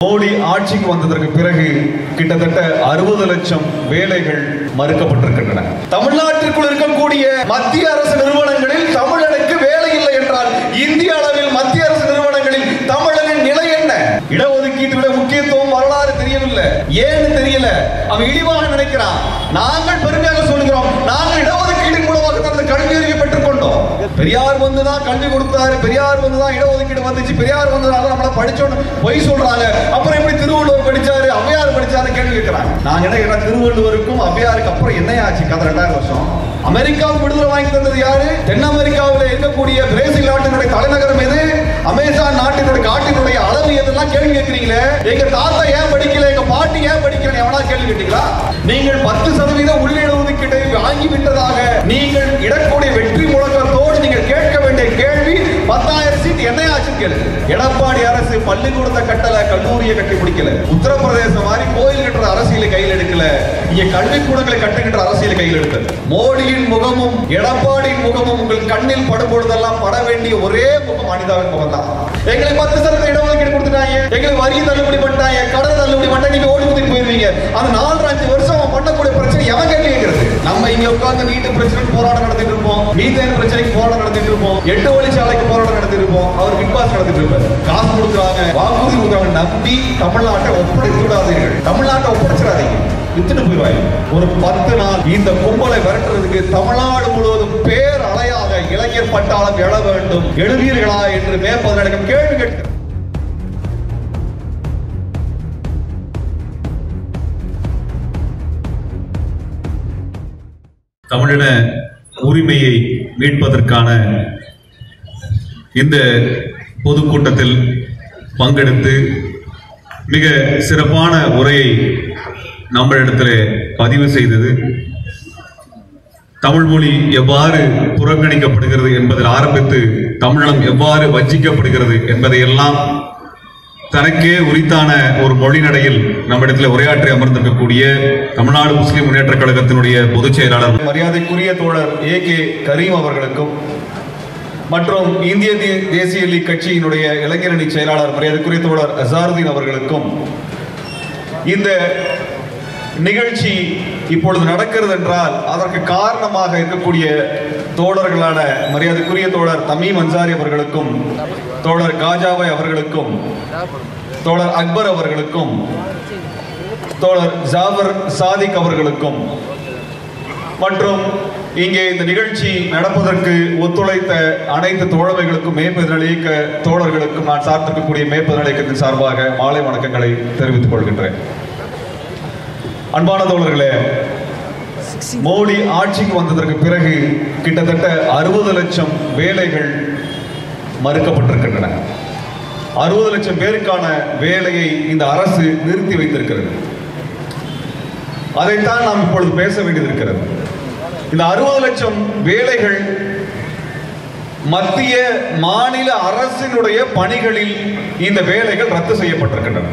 மோடி ஆட்சிக்கு வந்ததற்கு பிறகு கிட்டத்தட்ட அறுபது லட்சம் வேலைகள் மறுக்கப்பட்டிருக்கின்றன தமிழ்நாட்டிற்குள் இருக்கக்கூடிய மத்திய அரசு நிறுவனங்களில் தமிழனுக்கு வேலை இல்லை என்றால் இந்திய அளவில் மத்திய அரசு நிறுவனங்களில் தமிழனின் நிலை என்ன இடஒதுக்கீட்டுடைய முக்கியத்துவம் வரலாறு தெரியவில்லை ஏன்னு தெரியல அவன் இழிவாக நினைக்கிறான் நாங்கள் பெருமையாக சொல்கிறோம் நாங்கள் இடஒதுக்கீட்டின் மூலமாக தனது கல்வி அறிவை பெற்றுக் கொண்டோம் பெரியார் வந்து தான் கல்வி கொடுத்தாரு பெரியார் வந்து தான் இடஒதுக்கீடு வந்துச்சு பெரியார் வந்ததால நம்மள படிச்சோன்னு பொய் சொல்றாங்க அப்புறம் எப்படி திருவள்ளுவர் படிச்சாரு ஔவையார் படிச்சாரு கேள்வி கேட்கிறாங்க நாங்க என்ன கேட்டா திருவள்ளுவருக்கும் ஔவையாருக்கு அப்புறம் என்ன ஆச்சு கதை ரெண்டாயிரம் வருஷம் அமெரிக்காவுக்கு விடுதலை வாங்கி தந்தது யாரு தென் அமெரிக்காவில் இருக்கக்கூடிய பிரேசில் நாட்டினுடைய தலைநகரம் எது அமேசான் நாட்டினுடைய காட்டினுடைய அளவு எதெல்லாம் கேள்வி கேட்கிறீங்களே எங்க தாத்தா ஏன் படிக்கல எங்க பாட்டி ஏன் படிக்கல எவனா கேள்வி கேட்டீங்களா நீங்கள் பத்து சதவீத உள்ளிட ஒதுக்கீட்டை வாங்கி விட்டதாக நீங்கள் இடக்கூடிய வெற்றி முழக்கத்தோடு நீங்கள் கேட்க வேண்டிய கேள்வி பத்தாயிரம் சீட் என்ன ஆச்சுன்னு கேளுங்க எடப்பாடி அரசு பள்ளிக்கூடத்தை கட்டல கல்லூரியை கட்டி முடிக்கல உத்தரப்பிரதேசம் மாதிரி கோயில் கட்டுற அரசியலை கையில் எடுக்கல இங்க கல்விக்கூடங்களை கட்டுகின்ற அரசியலை கையில் எடுத்தது மோடியின் முகமும் எடப்பாடியின் முகமும் உங்கள் கண்ணில் படும் பொழுதெல்லாம் பட வேண்டிய ஒரே முகம் அனிதாவின் முகம் தான் எங்களுக்கு பத்து சதவீத இடஒதுக்கீடு கொடுத்துட்டாங்க எங்களுக்கு வரி தள்ளுபடி பண்ணிட்டாங்க கடன் தள்ளுபடி பண்ணிட்டா நீங்க ஓடி குதிட்டு போயிருவீங்க அது நாலு அஞ்சு வருஷம் அவன் பண்ணக்கூடிய பிரச்சனை எவன் கேள்வி கேட்கறது நம்ம இங்க உட்கார்ந்து நீட்டு பிரச்சனைக்கு போராட்டம் நடத்திட்டு இருப்போம் மீத்தேன் பிரச்சனைக்கு போராட்டம் நடத்திட்டு இருப்போம் எட்டு வழிச்சாலைக்கு போராட்டம் நடத்திட்டு இருப்போம் அவர் பிக் பாஸ் நடத்திட்டு இருப்பாரு காசு கொடுக்குறாங்க வாக்குறுதி கொடுக்குறாங்க நம்பி தமிழ்நாட்டை ஒப்படைத்து விடாதீர்கள் தமிழ்நாட்டை ஒப்படைச்சிடாதீங்க வித்துட்டு போயிடுவாங்க ஒரு பத்து நாள் இந்த கும்பலை விரட்டுறதுக்கு தமிழ்நாடு முழுவதும் பேர் அலையாக இளைஞர் பட்டாளம் எழ வேண்டும் எழுவீர்களா என்று மே பதினெடுக்கும் கேள்வி கேட்கிறேன் தமிழின உரிமையை மீட்பதற்கான இந்த பொதுக்கூட்டத்தில் பங்கெடுத்து மிக சிறப்பான உரையை நம்மளிடத்தில் பதிவு செய்தது தமிழ் மொழி எவ்வாறு புறக்கணிக்கப்படுகிறது என்பதில் ஆரம்பித்து தமிழம் எவ்வாறு வஞ்சிக்கப்படுகிறது என்பதையெல்லாம் தனக்கே உரித்தான ஒரு மொழி நடையில் நம்மிடத்தில் உரையாற்றி அமர்ந்திருக்கக்கூடிய தமிழ்நாடு முஸ்லிம் முன்னேற்ற கழகத்தினுடைய பொதுச் செயலாளர் மரியாதைக்குரிய தோழர் ஏ கே கரீம் அவர்களுக்கும் மற்றும் இந்திய தே- தேசிய லீக் கட்சியினுடைய இளைஞரணி செயலாளர் மரியாதைக்குரிய தோழர் அசாருதீன் அவர்களுக்கும் இந்த நிகழ்ச்சி இப்பொழுது நடக்கிறது என்றால் அதற்கு காரணமாக இருக்கக்கூடிய தோழர்களான மரியாதைக்குரிய தோழர் தமீம் அன்சாரி அவர்களுக்கும் தோழர் காஜாவை அவர்களுக்கும் தோழர் அக்பர் அவர்களுக்கும் தோழர் ஜாபர் சாதிக் அவர்களுக்கும் மற்றும் இங்கே இந்த நிகழ்ச்சி நடப்பதற்கு ஒத்துழைத்த அனைத்து தோழமைகளுக்கும் மேற்பதினல் இயக்க தோழர்களுக்கும் நான் சார்ந்திருக்கக்கூடிய மேற்பதினல் இயக்கத்தின் சார்பாக மாலை வணக்கங்களை தெரிவித்துக் கொள்கின்றேன் அன்பான தோழர்களே மோடி ஆட்சிக்கு வந்ததற்கு பிறகு கிட்டத்தட்ட அறுபது லட்சம் வேலைகள் மறுக்கப்பட்டிருக்கின்றன அறுபது லட்சம் பேருக்கான வேலையை இந்த அரசு நிறுத்தி வைத்திருக்கிறது அதைத்தான் நாம் இப்பொழுது பேச வேண்டியது இருக்கிறது இந்த அறுபது லட்சம் வேலைகள் மத்திய மாநில அரசினுடைய பணிகளில் இந்த வேலைகள் ரத்து செய்யப்பட்டிருக்கின்றன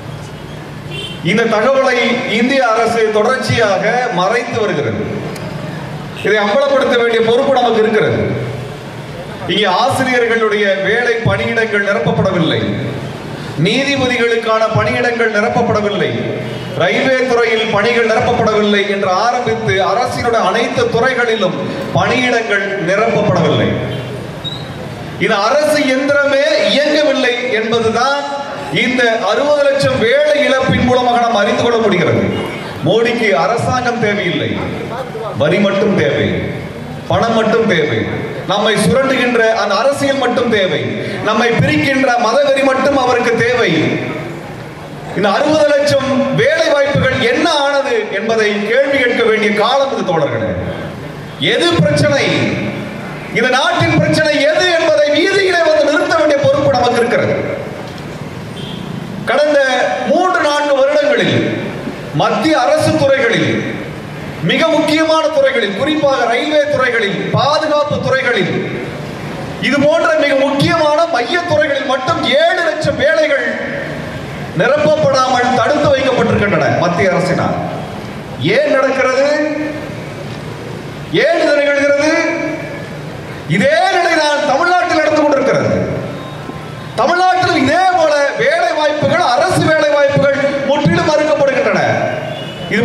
இந்த தகவலை இந்திய அரசு தொடர்ச்சியாக மறைத்து வருகிறது இதை அம்பலப்படுத்த வேண்டிய பொறுப்பு நமக்கு இருக்கிறது இங்கே ஆசிரியர்களுடைய வேலை பணியிடங்கள் நிரப்பப்படவில்லை நீதிபதிகளுக்கான பணியிடங்கள் நிரப்பப்படவில்லை ரயில்வே துறையில் பணிகள் நிரப்பப்படவில்லை என்று ஆரம்பித்து அரசினுடைய அனைத்து துறைகளிலும் பணியிடங்கள் நிரப்பப்படவில்லை இது அரசு எந்திரமே இயங்கவில்லை என்பதுதான் இந்த அறுபது லட்சம் வேலை இழப்பின் மூலமாக நாம் அறிந்து கொள்ள முடிகிறது மோடிக்கு அரசாங்கம் தேவையில்லை வரி மட்டும் தேவை பணம் மட்டும் தேவை நம்மை சுரண்டுகின்ற அந்த அரசியல் மட்டும் தேவை நம்மை பிரிக்கின்ற மதவெறி மட்டும் அவருக்கு தேவை இந்த அறுபது லட்சம் வேலை வாய்ப்புகள் என்ன ஆனது என்பதை கேள்வி கேட்க வேண்டிய காலம் இது தோழர்களே எது பிரச்சனை இந்த நாட்டின் பிரச்சனை எது என்பதை வீதியிலே வந்து நிறுத்த வேண்டிய பொறுப்பு நமக்கு இருக்கிறது கடந்த மூன்று நான்கு வருடங்களில் மத்திய அரசு துறைகளில் மிக முக்கியமான துறைகளில் குறிப்பாக ரயில்வே துறைகளில் பாதுகாப்பு துறைகளில் இது போன்ற மிக முக்கியமான மைய துறைகளில் மட்டும் ஏழு லட்சம் வேலைகள் நிரப்பப்படாமல் தடுத்து வைக்கப்பட்டிருக்கின்றன மத்திய அரசினால் ஏன் நடக்கிறது ஏன் இது நிகழ்கிறது இதே நிலைதான் தமிழ்நாட்டில் நடந்து கொண்டிருக்கிறது தமிழ்நாட்டில் இதே போல வேலை வாய்ப்புகள் அரசு வேலை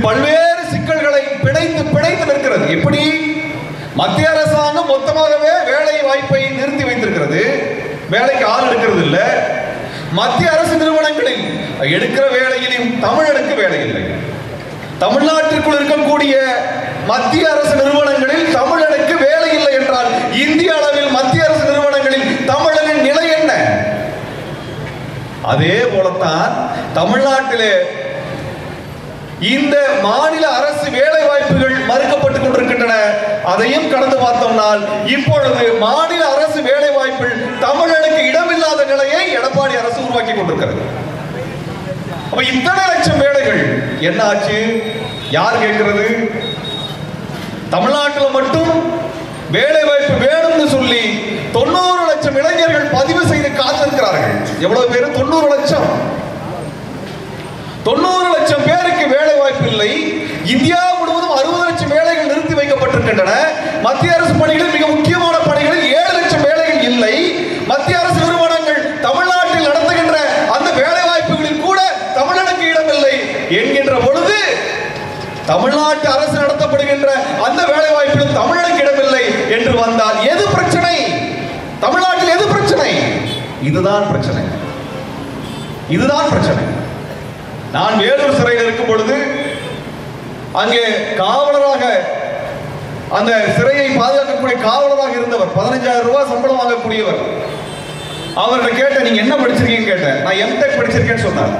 பல்வேறு சிக்கல்களை பிணைத்து பிணைத்து நிற்கிறது எப்படி மத்திய அரசாங்கம் மொத்தமாகவே வேலை வாய்ப்பை நிறுத்தி வைத்திருக்கிறது வேலைக்கு ஆள் எடுக்கிறது இல்ல மத்திய அரசு நிறுவனங்களில் எடுக்கிற வேலையிலும் தமிழனுக்கு வேலை இல்லை தமிழ்நாட்டிற்குள் இருக்கக்கூடிய மத்திய அரசு நிறுவனங்களில் தமிழனுக்கு வேலை இல்லை என்றால் இந்திய அளவில் மத்திய அரசு நிறுவனங்களில் தமிழனின் நிலை என்ன அதே போலத்தான் தமிழ்நாட்டிலே இந்த மாநில அரசு வேலை வாய்ப்புகள் மறுக்கப்பட்டுக் கொண்டிருக்கின்றன அதையும் கடந்து பார்த்தோம்னால் இப்பொழுது மாநில அரசு வேலை வாய்ப்பில் தமிழனுக்கு இடமில்லாத நிலையை எடப்பாடி அரசு உருவாக்கி கொண்டிருக்கிறது அப்ப இத்தனை லட்சம் வேலைகள் என்ன ஆச்சு யார் கேட்கிறது தமிழ்நாட்டில் மட்டும் வேலை வாய்ப்பு வேணும்னு சொல்லி தொண்ணூறு லட்சம் இளைஞர்கள் பதிவு செய்து காத்திருக்கிறார்கள் எவ்வளவு பேர் தொண்ணூறு லட்சம் தொண்ணூறு லட்சம் பேருக்கு வேலை வாய்ப்பு இல்லை இந்தியா முழுவதும் அறுபது லட்சம் வேலைகள் நிறுத்தி வைக்கப்பட்டிருக்கின்றன மத்திய அரசு பணிகளில் மிக முக்கியமான பணிகளில் ஏழு லட்சம் வேலைகள் இல்லை மத்திய அரசு நிறுவனங்கள் தமிழ்நாட்டில் நடத்துகின்ற அந்த வேலை வாய்ப்புகளில் கூட தமிழனுக்கு இடமில்லை என்கின்ற பொழுது தமிழ்நாட்டு அரசு நடத்தப்படுகின்ற அந்த வேலை வாய்ப்பிலும் தமிழனுக்கு இடமில்லை என்று வந்தால் எது பிரச்சனை தமிழ்நாட்டில் எது பிரச்சனை இதுதான் பிரச்சனை இதுதான் பிரச்சனை நான் வேலூர் சிறையில் இருக்கும் பொழுது அங்கே காவலராக அந்த சிறையை பாதுகாக்கக்கூடிய காவலராக இருந்தவர் பதினஞ்சாயிரம் ரூபாய் சம்பளம் வாங்கக்கூடியவர் அவர்கிட்ட கேட்டேன் நீங்க என்ன படிச்சிருக்கீங்கன்னு கேட்டேன் நான் எம்டெக் படிச்சிருக்கேன்னு சொன்னார்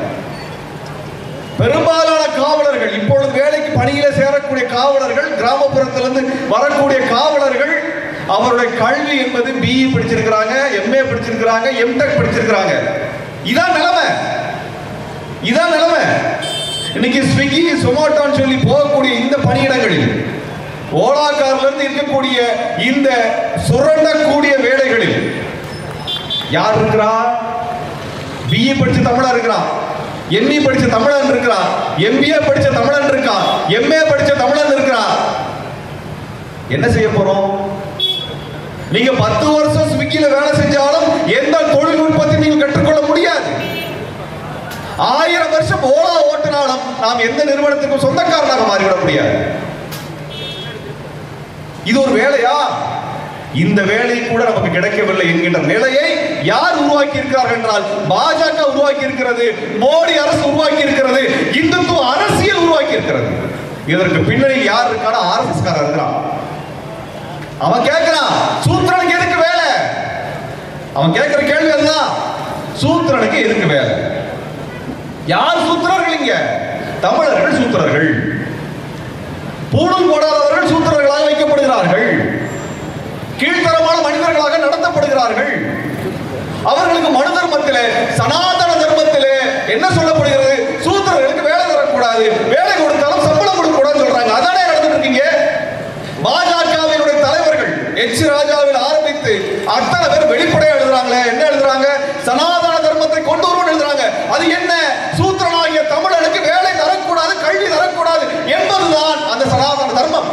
பெரும்பாலான காவலர்கள் இப்பொழுது வேலைக்கு பணியில சேரக்கூடிய காவலர்கள் கிராமப்புறத்திலிருந்து வரக்கூடிய காவலர்கள் அவருடைய கல்வி என்பது பிஇ படிச்சிருக்கிறாங்க எம்ஏ படிச்சிருக்கிறாங்க எம்டெக் படிச்சிருக்கிறாங்க இதான் நிலைமை இதான் நிலைமை இன்னைக்கு ஸ்விக்கி சொமோட்டோன்னு சொல்லி போகக்கூடிய இந்த பணியிடங்களில் ஓலா கார்ல இருந்து இருக்கக்கூடிய இந்த சுரண்டக்கூடிய வேலைகளில் யார் இருக்கிறா பிஇ படிச்ச தமிழா இருக்கிறான் எம்இ படிச்ச தமிழன் இருக்கிறான் எம்பிஏ படிச்ச தமிழன் இருக்கான் எம்ஏ படிச்ச தமிழன் இருக்கிறான் என்ன செய்ய போறோம் நீங்க பத்து வருஷம் ஸ்விக்கில வேலை செஞ்சாலும் எந்த தொழில்நுட்பத்தை நீங்க கற்றுக்கொள்ள முடியாது ஆயிரம் வருஷம் ஓலா ஓட்டினாலும் நாம் எந்த நிறுவனத்திற்கும் சொந்தக்காரனாக மாறிவிட முடியாது இது ஒரு வேலையா இந்த வேலை கூட நமக்கு கிடைக்கவில்லை என்கின்ற நிலையை யார் உருவாக்கி இருக்கிறார்கள் என்றால் பாஜக உருவாக்கி இருக்கிறது மோடி அரசு உருவாக்கி இருக்கிறது இந்துத்துவ அரசியல் உருவாக்கி இருக்கிறது இதற்கு பின்னணி யார் இருக்கான ஆர்எஸ்எஸ் காரர் இருக்கிறான் அவன் கேட்கிறான் சூத்திரனுக்கு எதுக்கு வேலை அவன் கேட்கிற கேள்வி அதுதான் சூத்திரனுக்கு எதுக்கு வேலை யார் சூத்திரர்கள் இங்க தமிழர்கள் சூத்திரர்கள் பூணூல் போடாதவர்கள் சூத்திரர்களாக வைக்கப்படுகிறார்கள் கீழ்த்தரமான மனிதர்களாக நடத்தப்படுகிறார்கள் அவர்களுக்கு மனு தர்மத்திலே சனாதன தர்மத்திலே என்ன சொல்லப்படுகிறது சூத்திரர்களுக்கு வேலை தரக்கூடாது வேலை கொடுத்தாலும் சம்பளம் கொடுக்க கூடாதுன்னு சொல்றாங்க அதானே நடந்துட்டு இருக்கீங்க பாஜகவினுடைய தலைவர்கள் எச் ராஜாவில் ஆரம்பித்து அத்தனை பேர் வெளிப்படையா எழுதுறாங்களே என்ன எழுதுறாங்க சனாதன தர்மத்தை கொண்டு வருவோம் எழுதுறாங்க அது என்ன சூத்திரனாகிய தமிழனுக்கு வேலை தரக்கூடாது கல்வி தரக்கூடாது என்பதுதான் அந்த சனாதன தர்மம்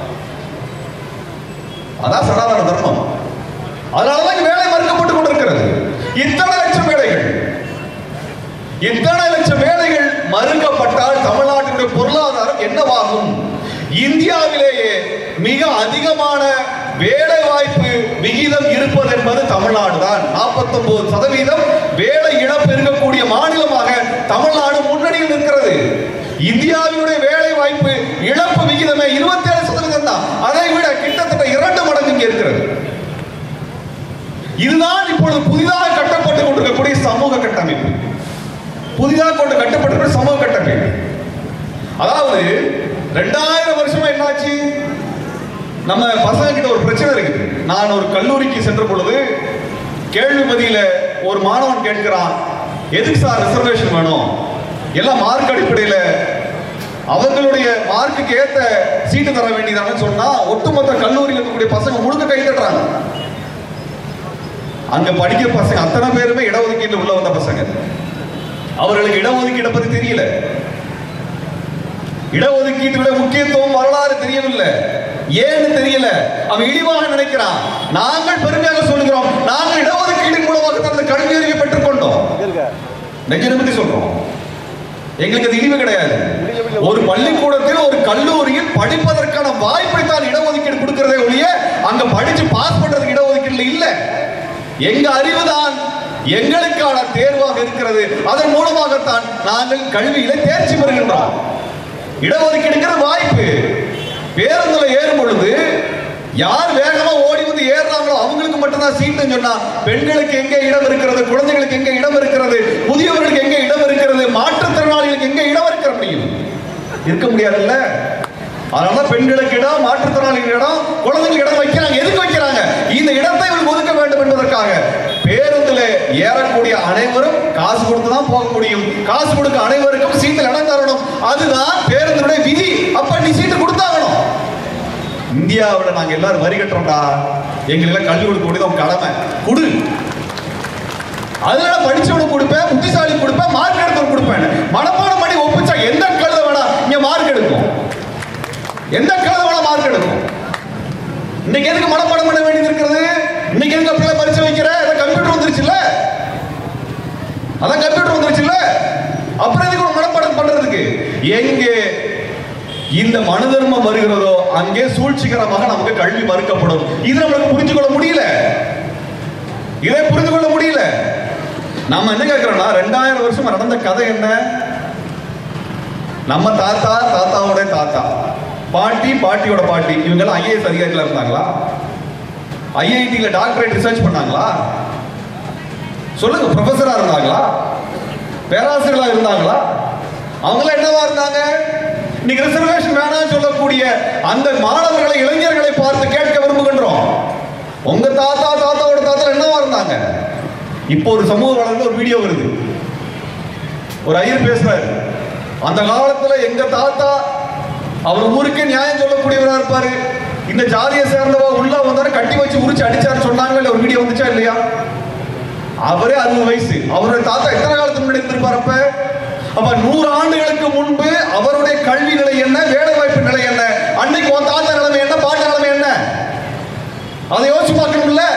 அதான் சனாதன தர்மம் அதனாலதான் இங்க வேலை மறுக்கப்பட்டுக் கொண்டிருக்கிறது இத்தனை லட்சம் வேலைகள் இத்தனை லட்சம் வேலைகள் மறுக்கப்பட்டால் தமிழ்நாட்டினுடைய பொருளாதாரம் என்னவாகும் இந்தியாவிலேயே மிக அதிகமான வேலை வாய்ப்பு விகிதம் இருப்பது என்பது தமிழ்நாடு தான் நாற்பத்தொன்பது சதவீதம் வேலை இழப்பு இருக்கக்கூடிய மாநிலமாக தமிழ்நாடு முன்னணியில் நிற்கிறது இந்தியாவினுடைய வேலை வாய்ப்பு இழப்பு விகிதமே இருபத்தி ஏழு சதவீதம் தான் அதை விட கிட்டத்தட்ட இரண்டு மடங்கு இங்கே இருக்கிறது இதுதான் இப்பொழுது புதிதாக கட்டப்பட்டுக் கொண்டிருக்கக்கூடிய சமூக கட்டமைப்பு புதிதாக கொண்டு கட்டப்பட்டிருக்கிற சமூக கட்டமைப்பு அதாவது ரெண்டாயிரம் வருஷமா என்னாச்சு நம்ம பசங்க கிட்ட ஒரு பிரச்சனை இருக்குது நான் ஒரு கல்லூரிக்கு சென்ற பொழுது கேள்வி பதில ஒரு மாணவன் கேட்கிறான் எதுக்கு சார் ரிசர்வேஷன் வேணும் எல்லாம் மார்க் அடிப்படையில் அவங்களுடைய மார்க்குக்கு ஏத்த சீட்டு தர வேண்டியதானு சொன்னா ஒட்டுமொத்த கல்லூரியில் இருக்கக்கூடிய பசங்க முழுக்க கை தட்டுறாங்க அங்க படிக்கிற பசங்க அத்தனை பேருமே இடஒதுக்கீட்டுல உள்ள வந்த பசங்க அவர்களுக்கு இடஒதுக்கீட்டை பத்தி தெரியல இடஒதுக்கீட்டுடைய முக்கியத்துவம் வரலாறு தெரியவில்லை ஏன்னு தெரியல அவன் இழிவாக நினைக்கிறான் நாங்கள் பெருமையாக சொல்கிறோம் நாங்கள் இடஒதுக்கீடு மூலமாக தனது கல்வி அறிவை பெற்றுக் கொண்டோம் நெஞ்ச நிமித்தி சொல்றோம் எங்களுக்கு அது இழிவு கிடையாது ஒரு பள்ளிக்கூடத்தில் ஒரு கல்லூரியில் படிப்பதற்கான வாய்ப்பை தான் இடஒதுக்கீடு கொடுக்கிறதே ஒழிய அங்க படிச்சு பாஸ் பண்றதுக்கு இடஒதுக்கீடு இல்ல எங்க அறிவுதான் எங்களுக்கான தேர்வாக இருக்கிறது அதன் மூலமாகத்தான் நாங்கள் கல்வியில தேர்ச்சி பெறுகின்றோம் இடஒதுக்கீடுங்கிறது வாய்ப்பு பேருந்துல ஏறும் பொழுது யார் வேகமா ஓடி வந்து ஏறுறாங்களோ அவங்களுக்கு மட்டும்தான் சீட்டுன்னு சொன்னா பெண்களுக்கு எங்க இடம் இருக்கிறது குழந்தைகளுக்கு எங்க இடம் இருக்கிறது முதியவர்களுக்கு எங்க இடம் இருக்கிறது மாற்றுத்திறனாளிகளுக்கு எங்க இடம் இருக்கிற முடியும் இருக்க முடியாதுல்ல அதனால பெண்களுக்கு இடம் மாற்றுத்திறனாளிகள் இடம் குழந்தைகளுக்கு இடம் வைக்கிறாங்க எதுக்கு வைக்கிறாங்க இந்த இடத்தை இவங்களுக்கு ஒதுக்க வேண்டும் என்பதற்காக பேருந்துல ஏறக்கூடிய அனைவரும் காசு கொடுத்து தான் போக முடியும் காசு கொடுக்க அனைவருக்கும் சீட்டில் இடம் தரணும் அதுதான் பேருந்துடைய விதி அப்ப நீ சீட்டு கொடுத்தாகணும் இந்தியாவில் நாங்க எல்லாரும் வரி கட்டுறோம்டா எங்களுக்கு கல்வி கொடுக்க வேண்டியது உங்க கடமை கொடு அதனால படிச்சவனுக்கு கொடுப்பேன் புத்திசாலி கொடுப்பேன் மார்க் எடுத்தவனுக்கு கொடுப்பேன் மனப்பாடம் பண்ணி ஒப்பிச்சா எந்த கழுத வேணா இங்க மார்க் எடுக்கும் எந்த கழுத வேணா மார்க் எடுக்கும் இன்னைக்கு எதுக்கு மனப்பாடம் பண்ண வேண்டியது இருக்கிறது இன்னைக்கு எதுக்கு அப்படிலாம் பரிசு வைக்கிற அதான் கம்ப்யூட்டர் வந்துருச்சுல்ல அதான் கம்ப்யூட்டர் வந்துருச்சுல்ல அப்புறம் எதுக்கு ஒரு மனப்பாடம் பண்றதுக்கு எங்கே இந்த மனு தர்மம் வருகிறதோ அங்கே சூழ்ச்சிகரமாக நமக்கு கல்வி மறுக்கப்படும் இது நம்மளுக்கு புரிஞ்சு கொள்ள முடியல இதை புரிந்து கொள்ள முடியல நம்ம என்ன கேட்கிறோம்னா ரெண்டாயிரம் வருஷம் நடந்த கதை என்ன நம்ம தாத்தா தாத்தாவோட தாத்தா பாட்டி பாட்டியோட பாட்டி இவங்க எல்லாம் ஐஏஎஸ் அதிகாரிகளா இருந்தாங்களா ஐஐடில டாக்டரேட் ரிசர்ச் பண்ணாங்களா சொல்லுங்க ப்ரொஃபஸரா இருந்தாங்களா பேராசிரியர்களா இருந்தாங்களா அவங்களாம் என்னவா இருந்தாங்க இன்னைக்கு ரிசர்வேஷன் வேணாம்னு சொல்லக்கூடிய அந்த மாணவர்களை இளைஞர்களை பார்த்து கேட்க விரும்புகின்றோம் உங்க தாத்தா தாத்தாவோட தாத்தா என்னவா இருந்தாங்க இப்போ ஒரு சமூக வளர்ந்து ஒரு வீடியோ வருது ஒரு ஐயர் பேசுறாரு அந்த காலத்துல எங்க தாத்தா அவர் ஊருக்கே நியாயம் சொல்லக்கூடியவரா இருப்பாரு இந்த ஜாதியை சேர்ந்தவா உள்ள வந்தாரு கட்டி வச்சு உரிச்சு அடிச்சாரு சொன்னாங்க இல்ல ஒரு வீடியோ வந்துச்சா இல்லையா அவரே அறுபது வயசு அவருடைய தாத்தா எத்தனை காலத்துக்கு முன்னாடி இருந்திருப்பார் அப்ப அப்ப நூறு ஆண்டுகளுக்கு முன்பு அவருடைய கல்வி நிலை என்ன வேலை வாய்ப்பு நிலை என்ன அன்னைக்கு உன் தாத்தா நிலைமை என்ன பாட்ட நிலைமை என்ன அதை யோசிச்சு பார்க்கணும்ல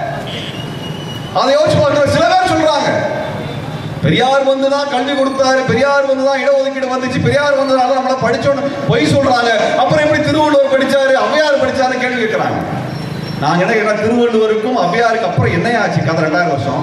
அதை யோசிச்சு பார்க்கணும் சில பேர் சொல்றாங்க பெரியார் வந்து தான் கல்வி கொடுத்தாரு பெரியார் வந்து தான் இடஒதுக்கீடு வந்துச்சு பெரியார் வந்ததுனால நம்மள படிச்சோன்னு பொய் சொல்றாங்க அப்புறம் எப்படி திருவள்ளுவர் படிச்சாரு ஔவையார் படிச்சாரு கேள்வி கேட்கிறாங்க நாங்க என்ன கேட்கிறோம் திருவள்ளுவருக்கும் ஔவையாருக்கு அப்புறம் என்ன ஆச்சு கதை ரெண்டாயிரம் வருஷம்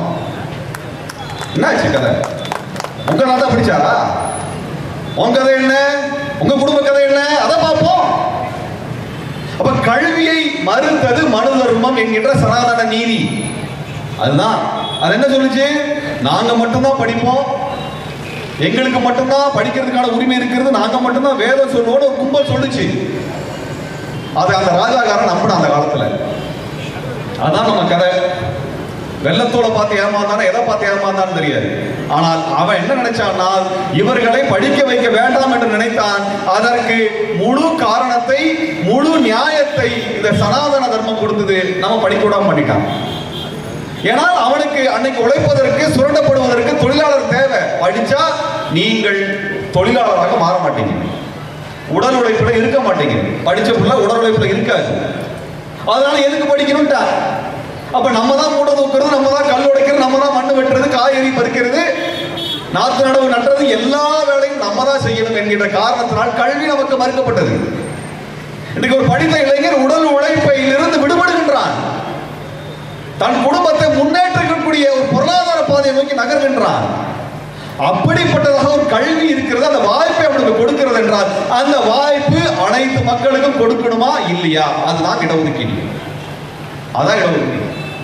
என்ன ஆச்சு கதை உங்க தாத்தா படிச்சாரா உங்க கதை என்ன உங்க குடும்ப கதை என்ன அதை பார்ப்போம் அப்ப கல்வியை மறுத்தது மனு தர்மம் என்கின்ற சனாதன நீதி அதுதான் அது என்ன சொல்லுச்சு நாங்க மட்டும்தான் படிப்போம் எங்களுக்கு மட்டும்தான் படிக்கிறதுக்கான உரிமை இருக்கிறது நாங்க மட்டும்தான் வேதம் சொல்லுவோம்னு ஒரு கும்பல் சொல்லுச்சு அது அந்த ராஜாக்காரன் நம்பின அந்த காலத்துல அதான் நம்ம கதை வெள்ளத்தோட பார்த்து ஏமாந்தானே எதை பார்த்து ஏமாந்தான்னு தெரியாது ஆனால் அவன் என்ன நினைச்சான்னா இவர்களை படிக்க வைக்க வேண்டாம் என்று நினைத்தான் அதற்கு முழு காரணத்தை முழு நியாயத்தை இந்த சனாதன தர்மம் கொடுத்தது நம்ம படிக்க விடாம பண்ணிட்டான் ஏனால் அவனுக்கு அன்னைக்கு உழைப்பதற்கு சுரண்டப்படுவதற்கு தொழிலாளர் தேவை படிச்சா நீங்கள் தொழிலாளராக மாற மாட்டீங்க உடல் உழைப்புல இருக்க மாட்டீங்க படிச்ச புள்ள உடல் உழைப்புல இருக்காது அதனால எதுக்கு படிக்கணும்ட்டா அப்ப நம்ம தான் மூட தூக்குறது நம்ம தான் கல் உடைக்கிறது நம்ம தான் மண்ணு வெட்டுறது காய்கறி பறிக்கிறது நாத்து நடவு நட்டுறது எல்லா வேலையும் நம்ம தான் செய்யணும் என்கின்ற காரணத்தினால் கல்வி நமக்கு மறுக்கப்பட்டது இன்னைக்கு ஒரு படித்த இளைஞர் உடல் உழைப்பிலிருந்து விடுபடுகின்றான் தன் குடும்பத்தை முன்னேற்றக்கூடிய ஒரு பொருளாதார பாதையை நோக்கி நகர்கின்றான் அப்படிப்பட்டதாக ஒரு கல்வி இருக்கிறது அந்த வாய்ப்பை அவனுக்கு கொடுக்கிறது என்றால் அந்த வாய்ப்பு அனைத்து மக்களுக்கும் கொடுக்கணுமா இல்லையா அதுதான் இடஒதுக்கீடு அதான் இடஒதுக்கீடு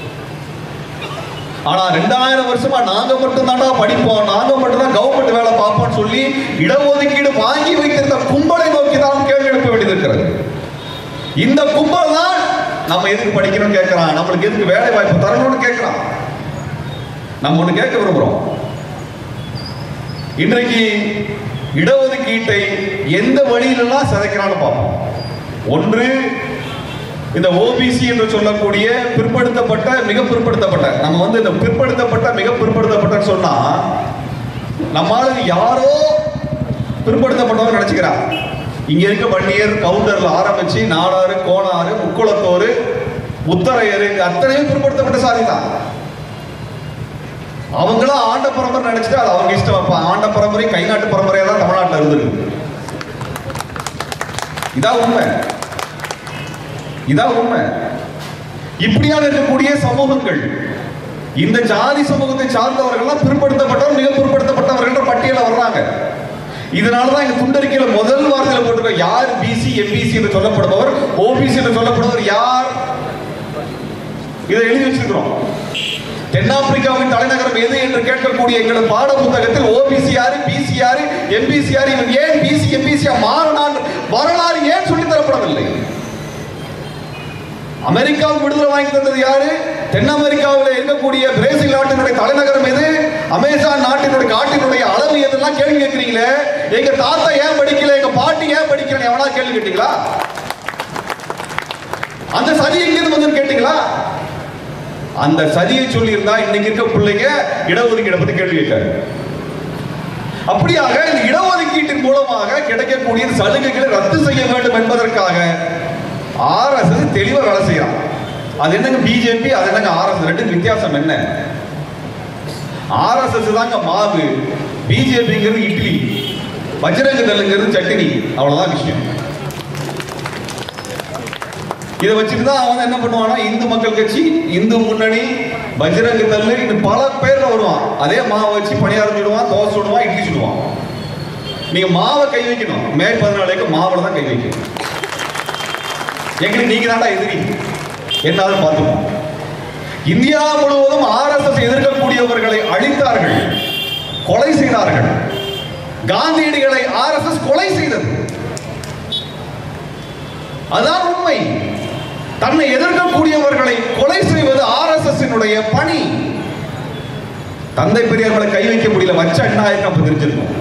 ஆனா ரெண்டாயிரம் வருஷமா நாங்க மட்டும் தாண்டா படிப்போம் நாங்க மட்டும் தான் கவர்மெண்ட் வேலை பார்ப்போம்னு சொல்லி இடஒதுக்கீடு வாங்கி வைத்திருந்த கும்பலை நோக்கி தான் கேள்வி எழுப்ப வேண்டியது இருக்கிறது இந்த கும்பல் தான் நம்ம எதுக்கு படிக்கணும்னு கேட்கிறான் நம்மளுக்கு எதுக்கு வேலை வாய்ப்பு தரணும்னு கேட்கிறான் நம்ம ஒண்ணு கேட்க விரும்புறோம் இன்றைக்கு இடஒதுக்கீட்டை எந்த வழியிலெல்லாம் சிதைக்கிறான்னு பார்ப்போம் ஒன்று இந்த ஓபிசி என்று சொல்லக்கூடிய பிற்படுத்தப்பட்ட மிக பிற்படுத்தப்பட்ட நம்ம வந்து இந்த பிற்படுத்தப்பட்ட மிக பிற்படுத்தப்பட்ட சொன்னா நம்மளுக்கு யாரோ பிற்படுத்தப்பட்டவங்க நினைச்சுக்கிறான் இங்க இருக்க வன்னியர் கவுண்டர்ல ஆரம்பிச்சு நாடாறு கோணாறு முக்குளத்தோரு முத்தரையர் இங்க அத்தனையும் பிற்படுத்தப்பட்ட சாதி தான் அவங்களும் ஆண்ட பரம்பரை நினைச்சிட்டு அது அவங்க இஷ்டம் அப்ப ஆண்ட பரம்பரை கை நாட்டு பரம்பரையா தான் இருந்திருக்கு இதான் உண்மை இதான் உண்மை இப்படியாக இருக்கக்கூடிய சமூகங்கள் இந்த ஜாதி சமூகத்தை சார்ந்தவர்கள் பிற்படுத்தப்பட்டவர் மிக பிற்படுத்தப்பட்டவர்கள் பட்டியல வர்றாங்க இதனாலதான் இங்க துண்டறிக்கையில முதல் வார்த்தையில போட்டிருக்க யார் பிசி எம்பிசி என்று சொல்லப்படுபவர் ஓபிசி என்று சொல்லப்படுபவர் யார் இதை எழுதி வச்சிருக்கிறோம் தென்னாப்பிரிக்காவின் தலைநகரம் எது என்று கேட்கக்கூடிய எங்களது பாட புத்தகத்தில் ஓபிசி யாரு பிசி யாரு எம்பிசி யாரு இவன் ஏன் பிசி எம்பிசியா மாறினான் வரலாறு ஏன் சொல்லித் தரப்படவில்லை அமெரிக்காவுக்கு விடுதலை வாங்கி தந்தது யாரு தென் அமெரிக்காவில் இருக்கக்கூடிய பிரேசில் நாட்டினுடைய தலைநகரம் எது அமேசான் நாட்டினுடைய காட்டினுடைய அளவு எதெல்லாம் கேள்வி கேட்கிறீங்களே எங்க தாத்தா ஏன் படிக்கல எங்க பாட்டி ஏன் படிக்கல எவனா கேள்வி கேட்டீங்களா அந்த சதி எங்கிருந்து வந்து கேட்டீங்களா அந்த சதியை சொல்லி இருந்தா இன்னைக்கு இருக்க பிள்ளைங்க இடஒதுக்கீடை பத்தி கேள்வி கேட்காரு அப்படியாக இந்த இடஒதுக்கீட்டின் மூலமாக கிடைக்கக்கூடிய சலுகைகளை ரத்து செய்ய வேண்டும் என்பதற்காக ஆர்எஸ்எஸ் தெளிவா வேலை செய்யறான் அது என்னங்க பிஜேபி அது என்னங்க ஆர்எஸ்எஸ் ரெண்டுக்கு வித்தியாசம் என்ன ஆர்எஸ்எஸ் தாங்க மாவு பிஜேபிங்கிறது இட்லி வஜ்ரங்க நெல்லுங்கிறது சட்டினி அவ்வளவுதான் விஷயம் இதை வச்சுட்டு தான் அவன் என்ன பண்ணுவானா இந்து மக்கள் கட்சி இந்து முன்னணி பஜ்ரங்க தள்ளு இன்னும் பல பேர்ல வருவான் அதே மாவை வச்சு பணியாரம் சுடுவான் தோசை சுடுவான் இட்லி சுடுவான் நீங்க மாவை கை வைக்கணும் மே பதினாலுக்கு மாவுல தான் கை வைக்கணும் எங்களுக்கு நீங்க தாண்டா எதிரி என்னாலும் பார்த்துப்போம் இந்தியா முழுவதும் ஆர்எஸ்எஸ் எதிர்க்கக்கூடியவர்களை அழித்தார்கள் கொலை செய்தார்கள் காந்தியடிகளை ஆர்எஸ்எஸ் கொலை செய்தது அதான் உண்மை தன்னை எதிர்க்கக்கூடியவர்களை கொலை செய்வது ஆர்எஸ்எஸ் பணி தந்தை பெரியார்களை கை வைக்க முடியல வச்ச அண்ணாயிரம் அப்ப தெரிஞ்சிருக்கும்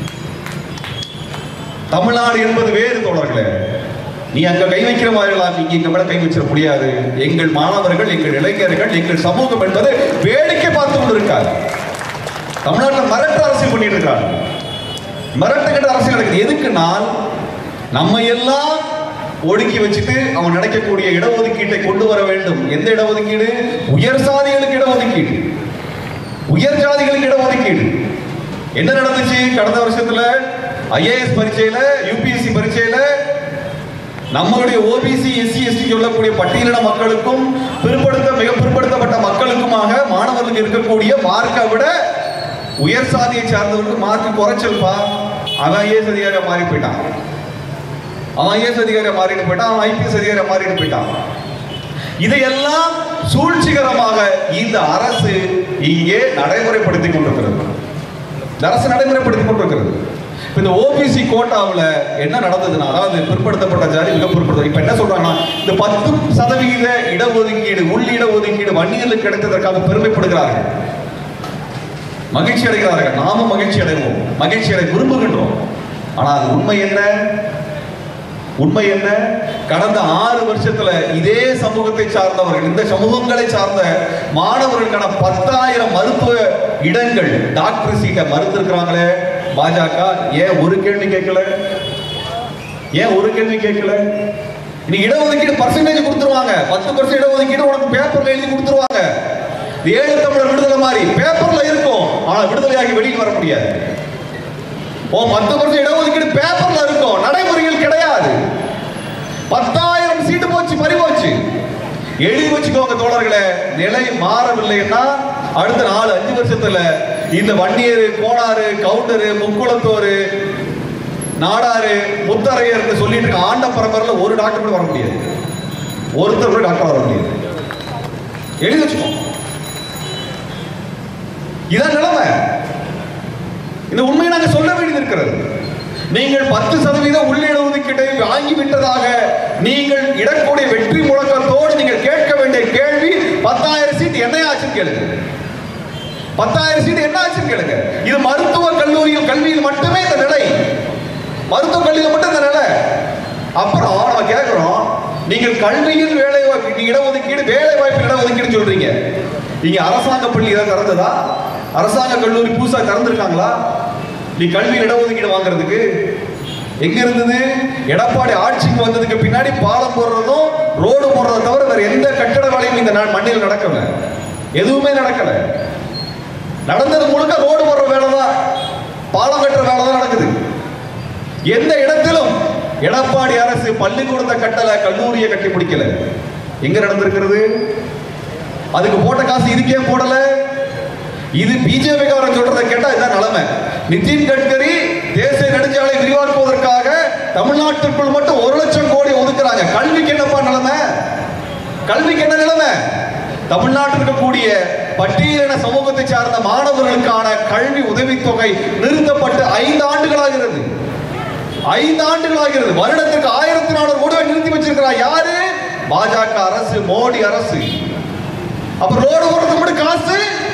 தமிழ்நாடு என்பது வேறு தோழர்களே நீ அங்க கை வைக்கிற மாதிரிலாம் நீங்க இங்க மேல கை வச்சிட முடியாது எங்கள் மாணவர்கள் எங்கள் இளைஞர்கள் எங்கள் சமூகம் என்பது வேடிக்கை பார்த்து கொண்டிருக்காரு தமிழ்நாட்டில் மிரட்டு அரசியல் பண்ணிட்டு இருக்காங்க மிரட்டுகிட்ட அரசியல் நடக்குது எதுக்குன்னா நம்ம எல்லாம் ஒடுக்கி வச்சுட்டு அவன் நடக்கக்கூடிய இடஒதுக்கீட்டை கொண்டு வர வேண்டும் எந்த இடஒதுக்கீடு உயர் சாதிகளுக்கு இடஒதுக்கீடு உயர் ஜாதிகளுக்கு இடஒதுக்கீடு என்ன நடந்துச்சு கடந்த வருஷத்துல ஐஏஎஸ் பரீட்சையில யூபிஎஸ்சி பரீட்சையில நம்மளுடைய ஓபிசி எஸ்சி எஸ்டி சொல்லக்கூடிய பட்டியலின மக்களுக்கும் பிற்படுத்த மிக பிற்படுத்தப்பட்ட மக்களுக்குமாக மாணவர்களுக்கு இருக்கக்கூடிய மார்க்கை விட உயர் சாதியை சார்ந்தவர்களுக்கு மார்க் குறைச்சல்பா அவன் ஐஏஎஸ் அதிகாரியா மாறி போயிட்டான் அவன் ஐஏஎஸ் அதிகாரியா மாறிட்டு போயிட்டான் அவன் ஐபிஎஸ் அதிகாரியா மாறிட்டு போயிட்டான் இதையெல்லாம் சூழ்ச்சிகரமாக இந்த அரசு இங்கே நடைமுறைப்படுத்திக் கொண்டிருக்கிறது இந்த அரசு நடைமுறைப்படுத்திக் கொண்டிருக்கிறது இப்ப இந்த ஓபிசி கோட்டாவில் என்ன நடந்ததுன்னா அதாவது பிற்படுத்தப்பட்ட ஜாதி மிக பிற்படுத்த இப்ப என்ன சொல்றாங்கன்னா இந்த பத்து சதவிகித இடஒதுக்கீடு உள் இடஒதுக்கீடு வன்னியர்களுக்கு கிடைத்ததற்காக பெருமைப்படுகிறார்கள் மகிழ்ச்சி அடைகிறார்கள் நாமும் மகிழ்ச்சி அடைவோம் மகிழ்ச்சி அடை விரும்புகின்றோம் ஆனால் அது உண்மை என்ன உண்மை என்ன கடந்த ஆறு வருஷத்துல இதே சமூகத்தை சார்ந்தவர்கள் இந்த சமூகங்களை சார்ந்த மாணவர்களுக்கான பத்தாயிரம் மருத்துவ இடங்கள் டாக்டர் சீட்டை மறுத்திருக்கிறாங்களே பாஜக ஏன் ஒரு கேள்வி கேட்கல ஏன் ஒரு கேள்வி கேட்கல நீ இடஒதுக்கீடு பர்சன்டேஜ் கொடுத்துருவாங்க பத்து பர்சன்ட் இடஒதுக்கீடு உனக்கு பேப்பர்ல எழுதி கொடுத்துருவாங்க இது ஏழு தமிழர் விடுதலை மாதிரி பேப்பர்ல இருக்கும் ஆனா விடுதலையாகி வெளியில் வர முடியாது ஓ பத்து பர்சன்ட் இடஒதுக்கீடு பேப்பர்ல இருக்கும் நடைமுறையில் கிடையாது பத்தாயிரம் சீட்டு போச்சு பறி போச்சு எழுதி வச்சுக்கோங்க தோழர்களே நிலை மாறவில்லைன்னா அடுத்த நாலு அஞ்சு வருஷத்துல இந்த வன்னியர் கோணாறு கவுண்டரு முக்குளத்தோரு நாடாரு முத்தரையர் சொல்லிட்டு இருக்க ஆண்ட பரம்பரையில ஒரு டாக்டர் கூட வர முடியாது ஒருத்தர் கூட டாக்டர் வர முடியாது எழுதி வச்சுக்கோ இதான் நிலைமை இந்த உண்மையை நாங்கள் சொல்ல வேண்டியது இருக்கிறது நீங்கள் பத்து சதவீத உள்ளிட ஒதுக்கீட்டை வாங்கி விட்டதாக நீங்கள் இடக்கூடிய வெற்றி முழக்கத்தோடு நீங்கள் கேட்க வேண்டிய கேள்வி பத்தாயிரம் சீட் என்ன ஆச்சுன்னு கேளுங்க பத்தாயிரம் சீட் என்ன ஆச்சுன்னு கேளுங்க இது மருத்துவ கல்லூரியில் கல்வியில் மட்டுமே இந்த நிலை மருத்துவ கல்வியில் மட்டும் இந்த நிலை அப்புறம் நம்ம கேட்கிறோம் நீங்கள் கல்வியில் வேலை வாய்ப்பு இடஒதுக்கீடு வேலை வாய்ப்பு இடஒதுக்கீடு சொல்றீங்க இங்க அரசாங்க பள்ளி ஏதாவது திறந்ததா அரசாங்க கல்லூரி புதுசா திறந்திருக்காங்களா நீ கல்வி இடஒதுக்கீடு வாங்குறதுக்கு எங்க இருந்தது எடப்பாடி ஆட்சிக்கு வந்ததுக்கு பின்னாடி பாலம் போடுறதும் ரோடு போடுறதை தவிர வேற எந்த கட்டட வேலையும் இந்த நா- மண்ணில் நடக்கல எதுவுமே நடக்கல நடந்தது முழுக்க ரோடு போடுற வேலை தான் பாலம் கட்டுற வேலை தான் நடக்குது எந்த இடத்திலும் எடப்பாடி அரசு பள்ளிக்கூடத்தை கட்டல கல்லூரியை கட்டி முடிக்கல எங்க நடந்திருக்கிறது அதுக்கு போட்ட காசு இதுக்கே போடல இது பிஜேபி காரன் சொல்றதை கேட்டா இதான் நிலைமை நிதின் கட்கரி தேசிய நெடுஞ்சாலை விரிவாக்குவதற்காக தமிழ்நாட்டிற்குள் மட்டும் ஒரு லட்சம் கோடி ஒதுக்குறாங்க கல்விக்கு என்னப்பா நிலைமை கல்விக்கு என்ன நிலைமை தமிழ்நாட்டில் இருக்கக்கூடிய பட்டியலின சமூகத்தை சார்ந்த மாணவர்களுக்கான கல்வி உதவித்தொகை நிறுத்தப்பட்டு ஐந்து ஆண்டுகளாகிறது ஐந்து ஆண்டுகளாகிறது வருடத்துக்கு ஆயிரத்தி நானூறு கோடி நிறுத்தி வச்சிருக்கிறார் யாரு பாஜக அரசு மோடி அரசு அப்ப ரோடு போறதுக்கு மட்டும் காசு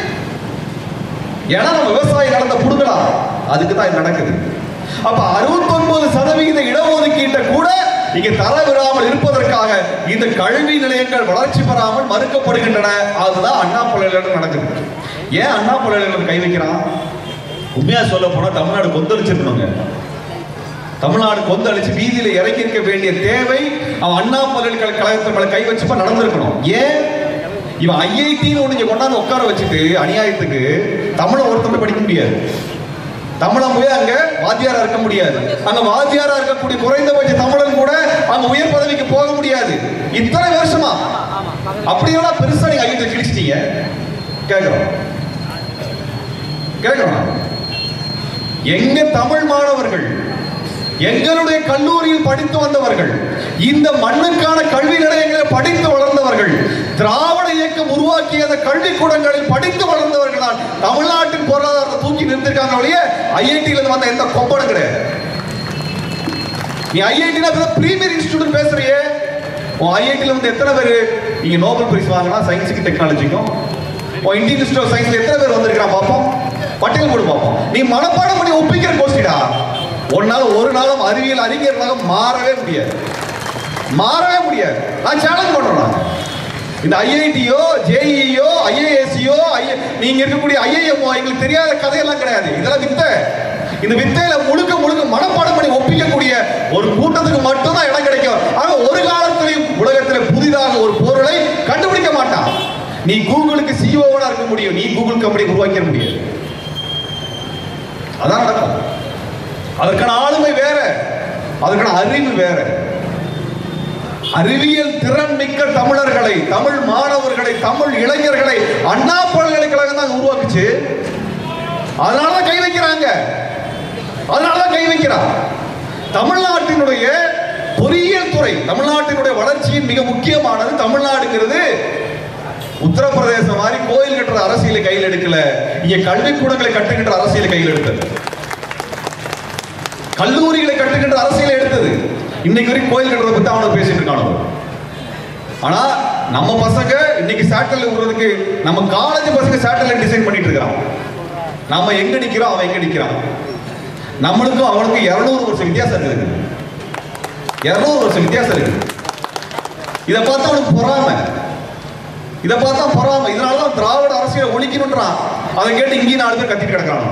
ஏன்னா நம்ம விவசாயி நடந்த புடுங்கலாம் அதுக்கு தான் இது நடக்குது அப்ப 69% சதவிகித இடஒதுக்கீட்டை கூட இங்க தர விடாமல் இருப்பதற்காக இந்த கல்வி நிலையங்கள் வளர்ச்சி பெறாமல் மறுக்கப்படுகின்றன அதுதான் அண்ணா பல்கலைக்கழகம் நடக்குது ஏன் அண்ணா பல்கலைக்கழகம் கை வைக்கிறான் உண்மையா சொல்ல போனா தமிழ்நாடு கொந்தளிச்சிருக்கணுங்க தமிழ்நாடு கொந்தளிச்சு வீதியில இறங்கி இருக்க வேண்டிய தேவை அவன் அண்ணா பல்கலைக்கழகத்து மேல கை வச்சுப்ப நடந்திருக்கணும் ஏன் இவன் ஐஐடின்னு ஒண்ணு இங்க கொண்டாந்து உட்கார வச்சுட்டு அநியாயத்துக்கு தமிழை ஒருத்தமே படிக்க முடியாது தமிழன் போய் அங்க வாத்தியாரா இருக்க முடியாது அங்க வாத்தியாரா இருக்கக்கூடிய குறைந்தபட்ச தமிழன் கூட அங்க உயர் பதவிக்கு போக முடியாது இத்தனை வருஷமா அப்படியெல்லாம் பெருசா நீங்க ஐஐடி கிழிச்சிட்டீங்க கேட்கிறோம் கேட்கிறோம் எங்க தமிழ் மாணவர்கள் எங்களுடைய கல்லூரியில் படித்து வந்தவர்கள் இந்த மண்ணுக்கான கல்வி நிலையங்களில் படித்து வளர்ந்தவர்கள் திராவிட இயக்கம் உருவாக்கிய அந்த கல்விக்கூடங்களில் படித்து வளர்ந்தவர்கள் தான் தமிழ்நாட்டின் பொருளாதாரத்தை தூக்கி நிறுத்திருக்காங்க ஒழிய ஐஐடியில இருந்து வந்த எந்த கொப்பனும் கிடையாது நீ ஐஐடினா பிரீமியர் இன்ஸ்டிடியூட் பேசுறியே உன் ஐஐடியில் வந்து எத்தனை பேர் இங்க நோபல் பிரைஸ் வாங்கினா சயின்ஸுக்கு டெக்னாலஜிக்கும் உன் இந்தியன் இன்ஸ்டியூட் ஆஃப் சயின்ஸ்ல எத்தனை பேர் வந்திருக்கிறான் பார்ப்போம் பட்டியல் போடு பார்ப்போம் நீ மனப்பாடம் பண்ணி ஒப்பிக்கிற கோஷ்டிடா ஒன்னால ஒரு நாளும் அறிவியல் அறிஞர்களாக மாறவே முடியாது மாறவே முடியாது நான் சேலஞ்ச் பண்றேன் நான். இந்த ஐஐடியோ ஜேஇயோ ஐஏஎஸ்சியோ நீங்க இருக்கக்கூடிய ஐஐஎம்ஓ எங்களுக்கு தெரியாத கதையெல்லாம் கிடையாது இதெல்லாம் வித்தை இந்த வித்தையில முழுக்க முழுக்க மனப்பாடம் பண்ணி ஒப்பிக்கக்கூடிய ஒரு கூட்டத்துக்கு மட்டும்தான் இடம் கிடைக்கும் ஆனா ஒரு காலத்திலையும் உலகத்துல புதிதாக ஒரு பொருளை கண்டுபிடிக்க மாட்டான் நீ கூகுளுக்கு சிஓவோட இருக்க முடியும் நீ கூகுள் கம்பெனி உருவாக்கிட முடியாது அதான் நடக்கும் அதற்கான ஆளுமை வேற அதற்கான அறிவு வேற அறிவியல் திறன் மிக்க தமிழர்களை தமிழ் மாணவர்களை தமிழ் இளைஞர்களை அண்ணா பல்கலைக்கழகம் தான் உருவாக்குச்சு அதனாலதான் கை வைக்கிறாங்க அதனாலதான் கை வைக்கிறான் தமிழ்நாட்டினுடைய பொறியியல் துறை தமிழ்நாட்டினுடைய வளர்ச்சியின் மிக முக்கியமானது தமிழ்நாடுங்கிறது உத்தரப்பிரதேசம் மாதிரி கோயில் கட்டுற அரசியலை கையில் எடுக்கல இங்க கல்விக்கூடங்களை கட்டுகின்ற அரசியலை கையில் எடுத்தது கல்லூரிகளை கட்டுகின்ற அரசியலை எடுத்தது இன்னைக்கு வரைக்கும் கோயில் கட்டுறதை பத்தி அவனுக்கு பேசிட்டு இருக்கானோ ஆனா நம்ம பசங்க இன்னைக்கு சேட்டலைட் விடுறதுக்கு நம்ம காலேஜ் பசங்க சேட்டலைட் டிசைன் பண்ணிட்டு இருக்கிறான் நாம எங்க நிக்கிறோம் அவன் எங்க நிக்கிறான் நம்மளுக்கும் அவனுக்கும் இருநூறு வருஷம் வித்தியாசம் இருக்குது இருநூறு வருஷம் வித்தியாசம் இருக்குது இதை பார்த்தா அவனுக்கு பொறாமை இதை பார்த்தா பொறாமை இதனாலதான் திராவிட அரசியலை ஒழிக்கணுன்றான் அதை கேட்டு இங்கேயும் நாலு பேர் கத்திட்டு கிடக்குறான்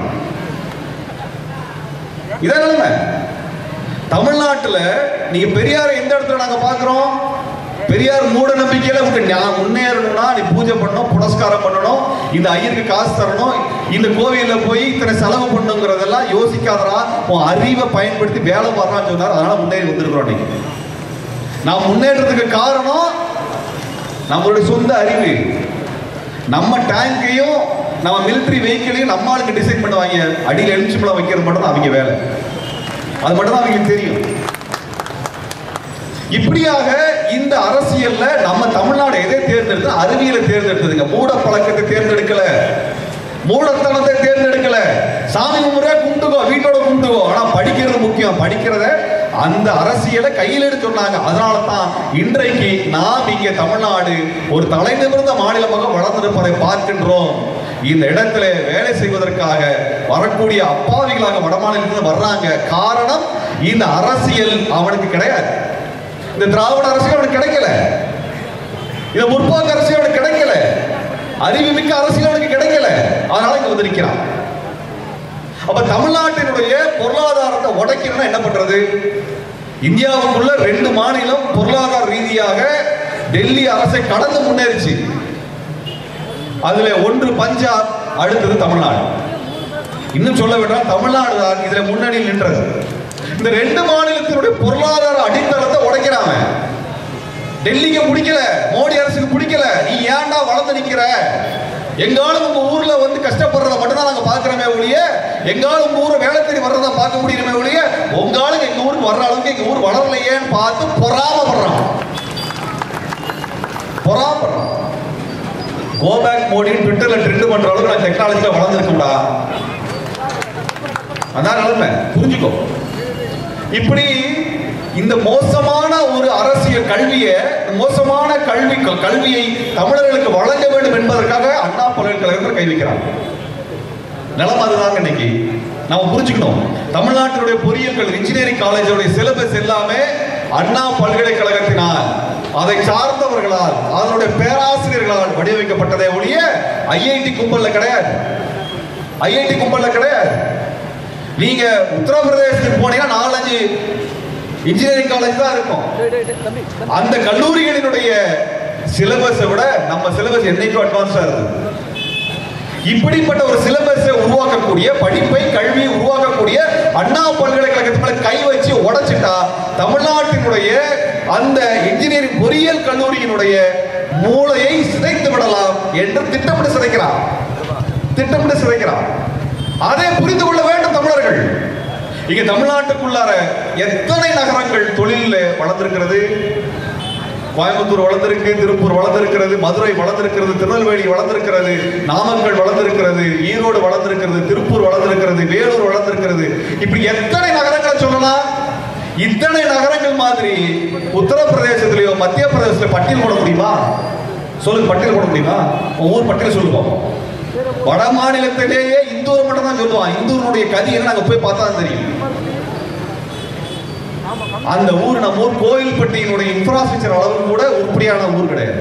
இதான் நிலைமை தமிழ்நாட்டுல நீங்க பெரியாரை எந்த இடத்துல நாங்க பாக்குறோம் பெரியார் மூட நம்பிக்கையில விட்டு நான் முன்னேறணும்னா நீ பூஜை பண்ணணும் புனஸ்காரம் பண்ணணும் இந்த ஐயருக்கு காசு தரணும் இந்த கோவில்ல போய் இத்தனை செலவு பண்ணுங்கிறதெல்லாம் யோசிக்காதடா உன் அறிவை பயன்படுத்தி வேலை வர்றான்னு சொன்னார் அதனால முன்னேறி வந்திருக்கிறோம் இன்னைக்கு நான் முன்னேற்றத்துக்கு காரணம் நம்மளுடைய சொந்த அறிவு நம்ம டேங்கையும் நம்ம மிலிட்டரி வெஹிக்கிளையும் நம்ம ஆளுக்கு டிசைன் பண்ணுவாங்க அடியில் எலுமிச்சம்பழம் வைக்கிறது மட்டும் தான் அவங்க வேலை அது மட்டும் தான் அவங்களுக்கு தெரியும் இப்படியாக இந்த அரசியல்ல நம்ம தமிழ்நாடு எதை தேர்ந்தெடுத்து அறிவியலை தேர்ந்தெடுத்ததுங்க மூட பழக்கத்தை தேர்ந்தெடுக்கல மூடத்தனத்தை தேர்ந்தெடுக்கல சாமி கும்பிடுற கும்பிட்டுக்கோ வீட்டோட கும்பிட்டுக்கோ ஆனா படிக்கிறது முக்கியம் படிக்கிறத அந்த அரசியலை கையில் எடுத்து சொன்னாங்க அதனால தான் இன்றைக்கு நாம் இங்கே தமிழ்நாடு ஒரு தலை நிமிர்ந்த மாநிலமாக வளர்ந்திருப்பதை பார்க்கின்றோம் இந்த இடத்துல வேலை செய்வதற்காக வரக்கூடிய அப்பாவிகளாக வடமாநிலத்தில் வர்றாங்க காரணம் இந்த அரசியல் அவனுக்கு கிடையாது இந்த திராவிட அரசியல் அவனுக்கு கிடைக்கல இந்த முற்போக்கு அரசியல் அவனுக்கு கிடைக்கல அறிவுமிக்க அரசியல் அவனுக்கு கிடைக்கல அதனால இங்க வந்து நிக்கிறான் அப்ப தமிழ்நாட்டினுடைய பொருளாதாரத்தை உடைக்கணும்னா என்ன பண்றது இந்தியாவுக்குள்ள ரெண்டு மாநிலம் பொருளாதார ரீதியாக டெல்லி அரசை கடந்து முன்னேறிச்சு அதுல ஒன்று பஞ்சாப் அடுத்தது தமிழ்நாடு இன்னும் சொல்ல வேண்டாம் தமிழ்நாடு தான் இதுல முன்னணியில் நின்றது இந்த ரெண்டு மாநிலத்தினுடைய பொருளாதார அடித்தளத்தை உடைக்கிறாங்க டெல்லிக்கு பிடிக்கல மோடி அரசுக்கு பிடிக்கல நீ ஏன்டா வளர்ந்து நிக்கிற எங்காலும் உங்க ஊர்ல வந்து கஷ்டப்படுறத மட்டும் தான் நாங்க பாக்குறோமே ஒழிய எங்காலும் உங்க ஊரை வேலை தேடி வர்றத பார்க்க முடியுமே ஒழிய உங்காலும் எங்க ஊருக்கு வர்ற அளவுக்கு எங்க ஊர் வளரலையேன்னு பார்த்து பொறாமப்படுறான் பொறாமப்படுறான் கோபேக் மோடி ட்விட்டர்ல ட்ரெண்ட் பண்ற அளவுக்கு நான் டெக்னாலஜில வளர்ந்துருக்கோம்டா அதான் நிலைமை புரிஞ்சுக்கோ இப்படி இந்த மோசமான ஒரு அரசியல் கல்வியை மோசமான கல்வி கல்வியை தமிழர்களுக்கு வழங்க வேண்டும் என்பதற்காக அண்ணா பல்கலைக்கழகத்தில் கை வைக்கிறாங்க நிலம் அதுதாங்க இன்னைக்கு நாம புரிஞ்சுக்கணும் தமிழ்நாட்டினுடைய பொறியியல் கல்வி இன்ஜினியரிங் காலேஜோட சிலபஸ் எல்லாமே அண்ணா பல்கலைக்கழகத்தினால் அதை சார்ந்தவர்களால் அதனுடைய பேராசிரியர்களால் வடிவமைக்கப்பட்டதே ஒழிய ஐஐடி கும்பல்ல கிடையாது ஐஐடி கும்பல்ல கிடையாது நீங்க உத்தரப்பிரதேசத்துக்கு போனீங்கன்னா நாலஞ்சு இன்ஜினியரிங் காலேஜ் தான் இருக்கும் அந்த கல்லூரிகளினுடைய சிலபஸை விட நம்ம சிலபஸ் என்னைக்கும் அட்வான்ஸா இருக்கு இப்படிப்பட்ட ஒரு சிலபஸை உருவாக்கக்கூடிய படிப்பை கல்வியை உருவாக்கக்கூடிய அண்ணா பல்கலைக்கழகத்துக்குள்ள கை வச்சு உடைச்சிட்டா தமிழ்நாட்டினுடைய அந்த இன்ஜினியரிங் பொறியியல் கல்லூரியினுடைய மூளையை சிதைத்து விடலாம் என்று திட்டமிட்டு சிதைக்கிறார் திட்டமிட்டு சிதைக்கிறார் அதை புரிந்து கொள்ள வேண்டும் தமிழர்கள் இங்க தமிழ்நாட்டுக்குள்ளார எத்தனை நகரங்கள் தொழிலில் வளர்ந்திருக்கிறது கோயம்புத்தூர் வளர்ந்திருக்கு திருப்பூர் வளர்ந்திருக்கிறது மதுரை வளர்ந்திருக்கிறது திருநெல்வேலி வளர்ந்திருக்கிறது நாமக்கல் வளர்ந்திருக்கிறது ஈரோடு வளர்ந்திருக்கிறது திருப்பூர் வளர்ந்திருக்கிறது வேலூர் வளர்ந்திருக்கிறது இப்படி எத்தனை நகரங்களை சொல்லலாம் இத்தனை நகரங்கள் மாதிரி உத்தரப்பிரதேசத்திலேயோ மத்திய பிரதேசத்துல பட்டியல் போட முடியுமா சொல்லுங்க பட்டியல் போட முடியுமா உன் ஊர் பட்டியல் சொல்லுவோம் வட மாநிலத்திலேயே இந்தூர் மட்டும் தான் சொல்லுவான் இந்தூருடைய கதி என்ன நாங்க போய் பார்த்தா தான் தெரியும் அந்த ஊர் நம்ம ஊர் கோயில்பட்டியினுடைய இன்ஃப்ராஸ்ட்ரக்சர் அளவு கூட உருப்படியான ஊர் கிடையாது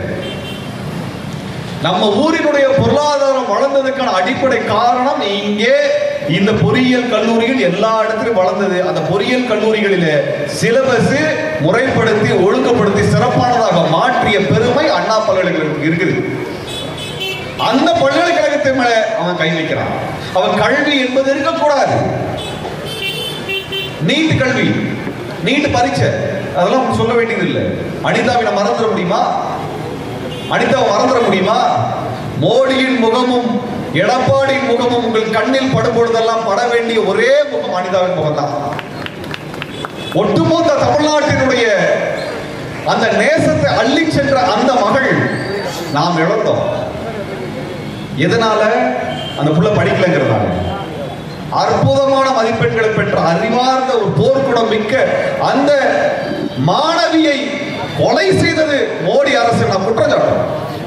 நம்ம ஊரினுடைய பொருளாதாரம் வளர்ந்ததுக்கான அடிப்படை காரணம் இங்கே இந்த பொறியியல் கல்லூரிகள் எல்லா இடத்திலும் வளர்ந்தது அந்த பொறியியல் கல்லூரிகளில சிலபஸ் முறைப்படுத்தி ஒழுங்குபடுத்தி சிறப்பானதாக மாற்றிய பெருமை அண்ணா பல்கலைக்கழகத்துக்கு இருக்குது அந்த பல்கலைக்கழகத்தின் மேல அவன் கை வைக்கிறான் அவன் கல்வி என்பது இருக்கக்கூடாது நீட் கல்வி நீட் பரீட்சை அதெல்லாம் உங்களுக்கு சொல்ல வேண்டியது இல்லை அனிதாவை நான் மறந்துட முடியுமா அனிதாவை மறந்துட முடியுமா மோடியின் முகமும் எடப்பாடியின் முகமும் உங்கள் கண்ணில் படும் பொழுதெல்லாம் பட வேண்டிய ஒரே முகம் அனிதாவின் முகம் தான் ஒட்டுமொத்த தமிழ்நாட்டினுடைய அந்த நேசத்தை அள்ளி சென்ற அந்த மகள் நாம் இழந்தோம் எதனால அந்த புள்ள படிக்கலைங்கிறதால அற்புதமான மதிப்பெண்களை பெற்ற அறிவார்ந்த ஒரு போர்க்குணம் மிக்க அந்த மாணவியை கொலை செய்தது மோடி அரசு நான் குற்றம் சாட்டுறோம்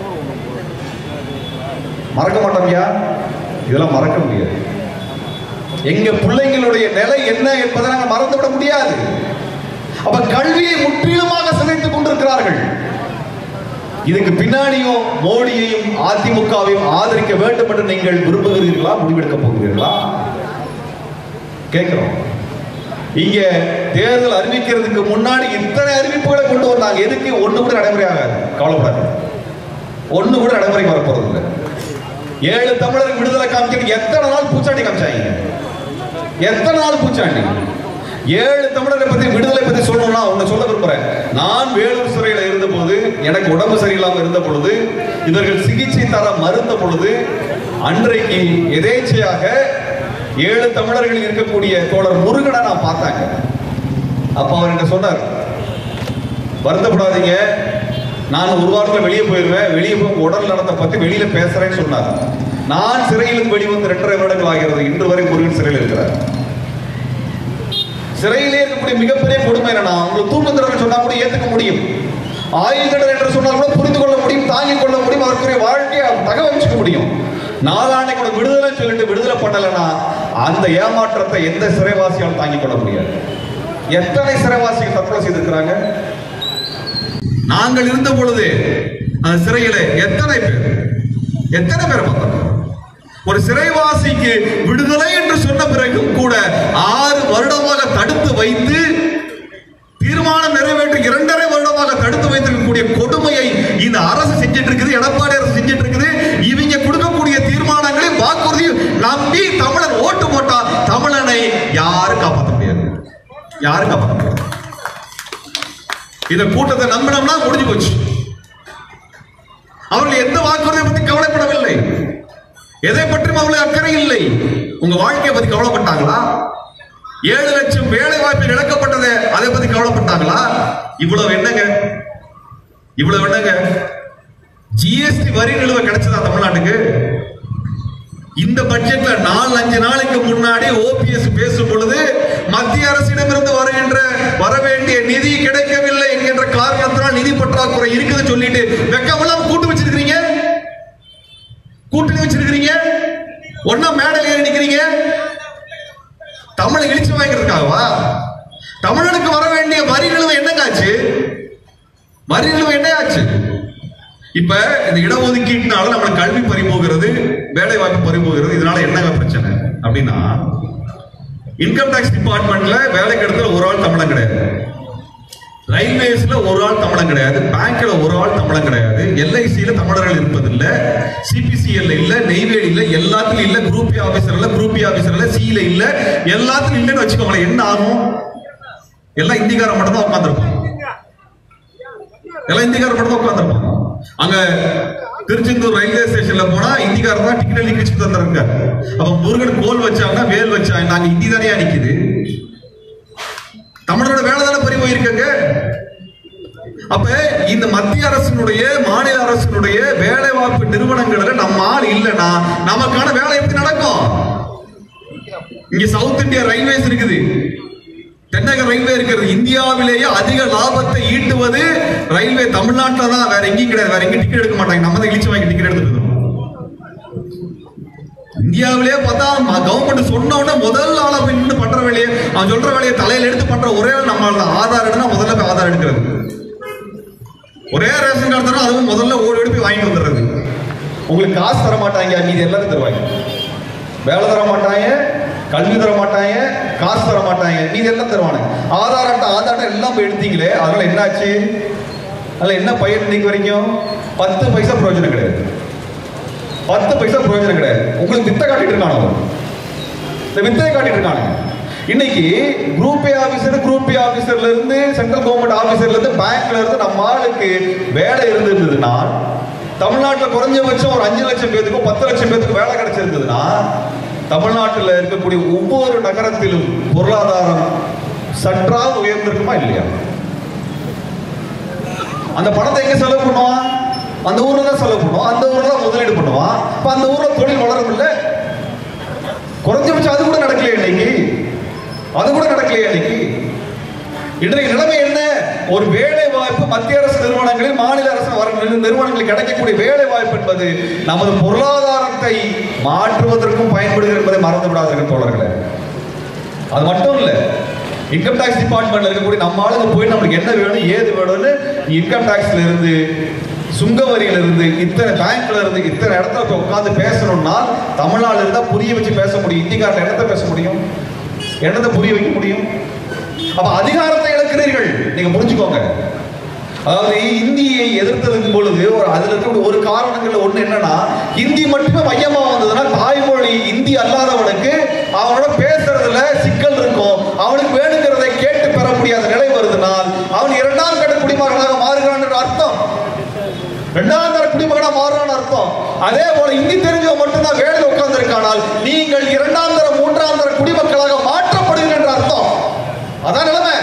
மறக்க மாட்டோம்யா இதெல்லாம் மறக்க முடியாது எங்க பிள்ளைங்களுடைய நிலை என்ன என்பதை நாங்கள் மறந்துவிட முடியாது அப்ப கல்வியை முற்றிலுமாக சிதைத்துக் கொண்டிருக்கிறார்கள் இதுக்கு பின்னாடியும் மோடியையும் அதிமுகவையும் ஆதரிக்க வேண்டும் என்று நீங்கள் விரும்புகிறீர்களா முடிவெடுக்க போகிறீர்களா கேட்கிறோம் இங்க தேர்தல் அறிவிக்கிறதுக்கு முன்னாடி இத்தனை அறிவிப்புகளை கொண்டு வந்தாங்க எதுக்கு ஒண்ணு கூட நடைமுறை ஆகாது கவலைப்படாது ஒண்ணு கூட நடைமுறைக்கு வரப்போறது இல்லை ஏழு தமிழருக்கு விடுதலை காமிக்கிறது எத்தனை நாள் பூச்சாண்டி காமிச்சாங்க எத்தனை நாள் பூச்சாண்டி ஏழு தமிழரை பத்தி விடுதலை பத்தி சொல்லணும்னா ஒண்ணு சொல்ல விரும்புறேன் நான் வேலூர் சிறையில இருந்த போது எனக்கு உடம்பு சரியில்லாம இருந்த பொழுது இவர்கள் சிகிச்சை தர மறுத்த பொழுது அன்றைக்கு எதேச்சையாக ஏழு தமிழர்கள் இருக்கக்கூடிய தோழர் முருகனை நான் பார்த்தாங்க அப்ப அவர் என்ன சொன்னார் வருத்தப்படாதீங்க நான் ஒரு வாரத்தில் வெளியே போயிருவேன் வெளியே போய் உடல் நலத்தை பத்தி வெளியில பேசுறேன்னு சொன்னார் நான் சிறையிலிருந்து வெளிவந்து ரெண்டரை வருடங்கள் ஆகிறது இன்று வரை முருகன் சிறையில் இருக்கிறார் சிறையிலே இருக்கக்கூடிய மிகப்பெரிய கொடுமை என்னன்னா உங்களுக்கு தூக்கு தண்டனை சொன்னா கூட ஏத்துக்க முடியும் ஆயுள் தண்டனை என்று சொன்னால் கூட புரிந்து கொள்ள முடியும் தாங்கிக் கொள்ள முடியும் அதற்குரிய வாழ்க்கையை தக வச்சுக்க முடியும் நாளானைக்கு கூட விடுதலை சொல்லிட்டு விடுதலை பண்ணலைன்னா அந்த ஏமாற்றத்தை எந்த சிறைவாசியாலும் தாங்கிக் கொள்ள முடியாது எத்தனை சிறைவாசிகள் தற்கொலை செய்திருக்கிறாங்க நாங்கள் இருந்த பொழுது அந்த சிறையில எத்தனை பேர் எத்தனை பேர் பார்த்தோம் ஒரு சிறைவாசிக்கு விடுதலை என்று சொன்ன பிறகும் கூட ஆறு வருடமாக தடுத்து வைத்து தீர்மானம் நிறைவேற்ற இரண்டரை வருடமாக தடுத்து வைத்திருக்கக்கூடிய கொடுமையை இந்த அரசு செஞ்சிட்டு இருக்குது எடப்பாடி அரசு செஞ்சிட்டு இருக்குது இவங்க கொடுக்கக்கூடிய தீர்மானங்களை வாக்குறுதி நம்பி தமிழன் ஓட்டு போட்டா தமிழனை யாரும் காப்பாற்ற முடியாது யாருக்கு அப்புறம் இந்த கூட்டத்தை நம்பினோம்னா முடிஞ்சு போச்சு அவர்கள் எந்த வாக்குறுதியை பத்தி கவலைப்படவில்லை எதை பற்றியும் அவர்களுக்கு அக்கறை இல்லை உங்க வாழ்க்கையை பத்தி கவலைப்பட்டாங்களா ஏழு லட்சம் வேலை வாய்ப்பு இழக்கப்பட்டது அதை பத்தி கவலைப்பட்டாங்களா இவ்வளவு என்னங்க இவ்வளவு என்னங்க ஜிஎஸ்டி வரி நிலுவை கிடைச்சதா தமிழ்நாட்டுக்கு இந்த பட்ஜெட்ல நாலு அஞ்சு நாளைக்கு முன்னாடி ஓபிஎஸ் பேசும் பொழுது மத்திய அரசிடமிருந்து வருகின்ற வர வேண்டிய நிதி கிடைக்கவில்லை என்கின்ற காரணத்தினால் நிதி பற்றாக்குறை இருக்குதுன்னு சொல்லிட்டு வெக்கமெல்லாம் கூட்டு வச்சிருக்கீங்க கூட்டணி வச்சிருக்கீங்க ஒன்னா மேடல் ஏறி நிக்கிறீங்க தமிழை இழிச்சு வாங்கிறதுக்காகவா தமிழனுக்கு வர வேண்டிய வரி நிலுவை என்னங்க ஆச்சு வரி நிலுவை என்ன ஆச்சு இப்ப இந்த இடஒதுக்கீட்டுனால நம்மளுக்கு கல்வி பறிபோகிறது வேலை வாய்ப்பு பறிபோகிறது இதனால என்னங்க பிரச்சனை அப்படின்னா இன்கம் டாக்ஸ் டிபார்ட்மெண்ட்ல வேலைக்கு இடத்துல ஒரு ஆள் தமிழன் கிடையாது ரயில்வேஸ்ல ஒரு ஆள் தமிழன் கிடையாது பேங்க்ல ஒரு ஆள் தமிழன் கிடையாது எல்ஐசியில தமிழர்கள் இருப்பதில்ல சிபிசிஎல்ல இல்ல நெய்வேலி இல்ல எல்லாத்துலயும் இல்ல குரூப் பி ஆபீசர் இல்ல குரூப் பி ஆபீசர் இல்ல சில இல்ல எல்லாத்துலயும் இல்லைன்னு வச்சுக்கோங்களேன் என்ன ஆகும் எல்லாம் இந்திக்காரன் மட்டும் தான் உட்காந்துருப்பான் எல்லாம் இந்திக்காரர் மட்டும் தான் உட்காந்துருப்பான் அங்க திருச்செந்தூர் ரயில்வே ஸ்டேஷன்ல போனா இந்திக்காரர் தான் டிக்கெட் எழுதி வச்சு தந்துருங்க அப்ப முருகன் கோல் வச்சாங்கன்னா வேல் வச்சாங்க நாங்க இந்தி தானே நிக்குது தமிழரோட வேலை தானே பறி போயிருக்கங்க அப்ப இந்த மத்திய அரசினுடைய மாநில அரசினுடைய வேலை வாய்ப்பு நிறுவனங்கள்ல நம்ம ஆள் இல்லைன்னா நமக்கான வேலை எப்படி நடக்கும் இங்க சவுத் இந்தியா ரயில்வேஸ் இருக்குது தென்னக ரயில்வே இருக்கிறது இந்தியாவிலேயே அதிக லாபத்தை ஈட்டுவது ரயில்வே தமிழ்நாட்டில் தான் வேற எங்கேயும் கிடையாது வேற எங்கேயும் டிக்கெட் எடுக்க மாட்டாங்க நம்ம தான் இழிச்சு வாங்கி டிக்கெட் எடுத்துட்டு இருக்கோம். இந்தியாவிலேயே பார்த்தா கவர்மெண்ட் சொன்ன உடனே முதல் ஆளா போய் நின்று பண்ற வேலையை அவன் சொல்ற வேலையை தலையில எடுத்து பண்ற ஒரே ஆள் நம்ம ஆள் தான் ஆதார் எடுனா முதல்ல போய் ஆதார் எடுக்கிறது ஒரே ரேஷன் கார்டு தரோம் அதுவும் முதல்ல ஓடி ஓடி போய் வாங்கிட்டு வந்துடுறது உங்களுக்கு காசு தர மாட்டாங்க மீதி எல்லாரும் தருவாங்க வேலை தர மாட்டாங்க கல்வி தர மாட்டாங்க காசு தர மாட்டாங்க மீதி எல்லாம் தருவானுங்க ஆதார் அட்டை ஆதார் அட்டை எல்லாம் போய் எடுத்தீங்களே அதனால என்னாச்சு அதில் என்ன பயன் இன்னைக்கு வரைக்கும் பத்து பைசா பிரயோஜனம் கிடையாது பத்து பைசா பிரயோஜனம் கிடையாது உங்களுக்கு வித்தை காட்டிட்டு இருக்கானோ அவன். இந்த வித்தையை காட்டிட்டு இருக்கானுங்க இன்னைக்கு group A officer group A ஆபீசர்ல இருந்து சென்ட்ரல் கவர்மெண்ட் ஆபீசர்ல இருந்து பேங்க்ல இருந்து நம்ம ஆளுக்கு வேலை இருந்திருந்ததுன்னா தமிழ்நாட்டில் குறைஞ்சபட்சம் ஒரு அஞ்சு லட்சம் பேத்துக்கோ பத்து லட்சம் பேத்துக்கு வேலை கிடைச்சிருந்ததுன்னா தமிழ்நாட்டில் இருக்கக்கூடிய ஒவ்வொரு நகரத்திலும் பொருளாதாரம் சற்றாவது உயர்ந்திருக்குமா இல்லையா அந்த பணத்தை எங்க செலவு பண்ணுவான் அந்த ஊர்ல தான் செலவு பண்ணுவான் அந்த ஊர்ல தான் முதலீடு பண்ணுவான் இப்ப அந்த ஊர்ல தொழில் வளரும் இல்ல குறைஞ்சபட்சம் அது கூட நடக்கலையே இன்னைக்கு அது கூட நடக்கலையே இன்னைக்கு இன்றைய நிலைமை என்ன ஒரு வேலை வாய்ப்பு மத்திய அரசு நிறுவனங்களில் மாநில அரசு வர நிறு- நிறுவனங்களுக்கு கிடைக்கக்கூடிய வேலை வாய்ப்பு என்பது நமது பொருளாதாரத்தை மாற்றுவதற்கும் பயன்படுகிறது என்பதை மறந்து விடாதீர்கள் தோழர்களே அது மட்டும் இல்ல இன்கம் டாக்ஸ் டிபார்ட்மெண்ட்ல இருக்கக்கூடிய நம்ம ஆளுங்க போய் நம்மளுக்கு என்ன வேணும் ஏது வேணும்னு இன்கம் டாக்ஸ்ல இருந்து சுங்க வரியில இருந்து இத்தனை பேங்க்ல இருந்து இத்தனை இடத்துல போய் உட்கார்ந்து பேசணும்னா தமிழ்நாடு இருந்தா புரிய வச்சு பேச முடியும் இந்திக்காரன் என்னத்தை பேச முடியும் என்னத்தை புரிய வைக்க முடியும் அப்ப அதிகாரத்தை இழக்கிறீர்கள் நீங்க புரிஞ்சுக்கோங்க அதாவது இந்தியை எதிர்த்ததுக்கு பொழுது ஒரு அதுல இருக்கக்கூடிய ஒரு காரணங்கள்ல ஒண்ணு என்னன்னா ஹிந்தி மட்டுமே மையமா வந்ததுன்னா தாய்மொழி இந்தி அல்லாதவனுக்கு அவனோட பேசுறதுல சிக்கல் இருக்கும் அவனுக்கு வேணுங்கிறதை கேட்டு பெற முடியாத நிலை வருதுனால் அவன் இரண்டாம் கட்ட குடிமகனாக மாறுகிறான் என்ற அர்த்தம் இரண்டாம் தர குடிமகனா மாறுறான்னு அர்த்தம் அதே போல இந்தி தெரிஞ்சவன் மட்டும்தான் வேலையில் உட்கார்ந்து இருக்கானால் நீங்கள் இரண்டாம் தர மூன்றாம் தர குடிமக்களாக மாற்றப்படுகிறீர்கள் என்ற அர்த்தம் அதான் நிலைமை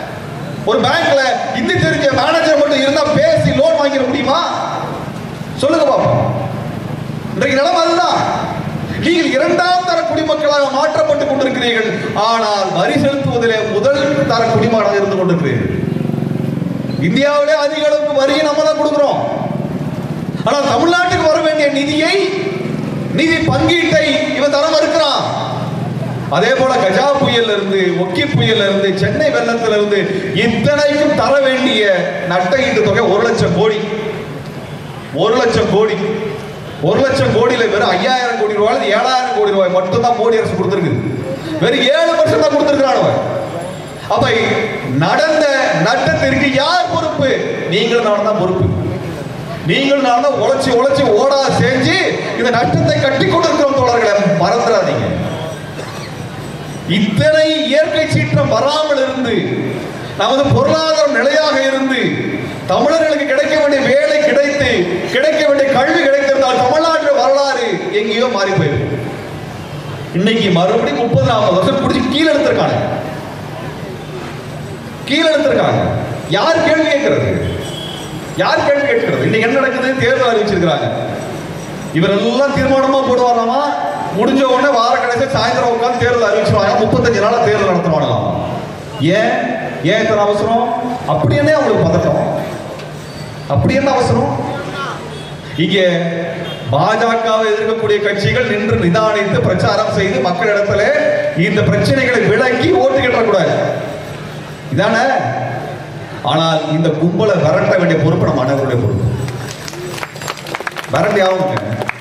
ஒரு பேங்க்ல இந்தி தெரிஞ்ச மேனேஜர் மட்டும் இருந்தா பேசி லோன் வாங்கிட முடியுமா சொல்லுங்க பாப்போம் இன்றைக்கு நிலைமை அதுதான் நீங்கள் இரண்டாம் தர குடிமக்களாக மாற்றப்பட்டு கொண்டிருக்கிறீர்கள் ஆனால் வரி செலுத்துவதிலே முதல் தர குடிமகனாக இருந்து கொண்டிருக்கிறீர்கள் இந்தியாவிலே அதிக அளவுக்கு வரியை நம்ம தான் கொடுக்கிறோம் ஆனால் தமிழ்நாட்டுக்கு வர வேண்டிய நிதியை நிதி பங்கீட்டை இவன் தர மறுக்கிறான் அதே போல கஜா புயல்ல இருந்து ஒக்கி புயல்ல இருந்து சென்னை வெள்ளத்துல இருந்து இத்தனைக்கும் தர வேண்டிய நட்ட ஈட்டு தொகை ஒரு லட்சம் கோடி ஒரு லட்சம் கோடி ஒரு லட்சம் கோடியில வெறும் ஐயாயிரம் கோடி ரூபாய் ஏழாயிரம் கோடி ரூபாய் மட்டும் தான் மோடி அரசு கொடுத்திருக்கு வெறும் ஏழு பர்சன்ட் தான் கொடுத்திருக்கிறான் அவன் அப்ப நடந்த நட்டத்திற்கு யார் பொறுப்பு நீங்கள் நான் தான் பொறுப்பு நீங்கள் நான் தான் உழைச்சி உழைச்சி ஓடா செஞ்சு இந்த நஷ்டத்தை கட்டி கொண்டிருக்கிறோம் தோழர்களை மறந்துடாதீங்க இத்தனை இயற்கை சீற்றம் வராமல் இருந்து நமது பொருளாதாரம் நிலையாக இருந்து தமிழர்களுக்கு கிடைக்க வேண்டிய வேலை கிடைத்து கிடைக்க வேண்டிய கல்வி கிடைத்திருந்தால் தமிழ்நாட்டு வரலாறு எங்கேயோ மாறி போயிருக்கு இன்னைக்கு மறுபடியும் முப்பது நாற்பது வருஷம் பிடிச்சி கீழே எடுத்திருக்காங்க கீழே எடுத்திருக்காங்க யார் கேள்வி கேட்கிறது யார் கேள்வி கேட்கிறது இன்னைக்கு என்ன நடக்குது தேர்தல் அறிவிச்சிருக்கிறாங்க இவரெல்லாம் தீர்மானமா போடுவாராமா முடிஞ்ச உடனே வார கடைசி சாயந்தரம் உட்காந்து தேர்தல் அறிவிச்சிருவாங்க முப்பத்தஞ்சு நாளா தேர்தல் நடத்துவாங்களாம் ஏன் ஏன் இத்தனை அவசரம் அப்படி என்ன அவங்களுக்கு பதட்டம் அப்படி என்ன அவசரம் இங்க பாஜகவை எதிர்க்கக்கூடிய கட்சிகள் நின்று நிதானித்து பிரச்சாரம் செய்து மக்களிடத்துல இந்த பிரச்சனைகளை விளக்கி ஓட்டு கட்டக்கூடாது இதானே ஆனால் இந்த கும்பலை விரட்ட வேண்டிய பொறுப்பு நம்ம அனைவருடைய பொறுப்பு விரட்டி ஆகுங்க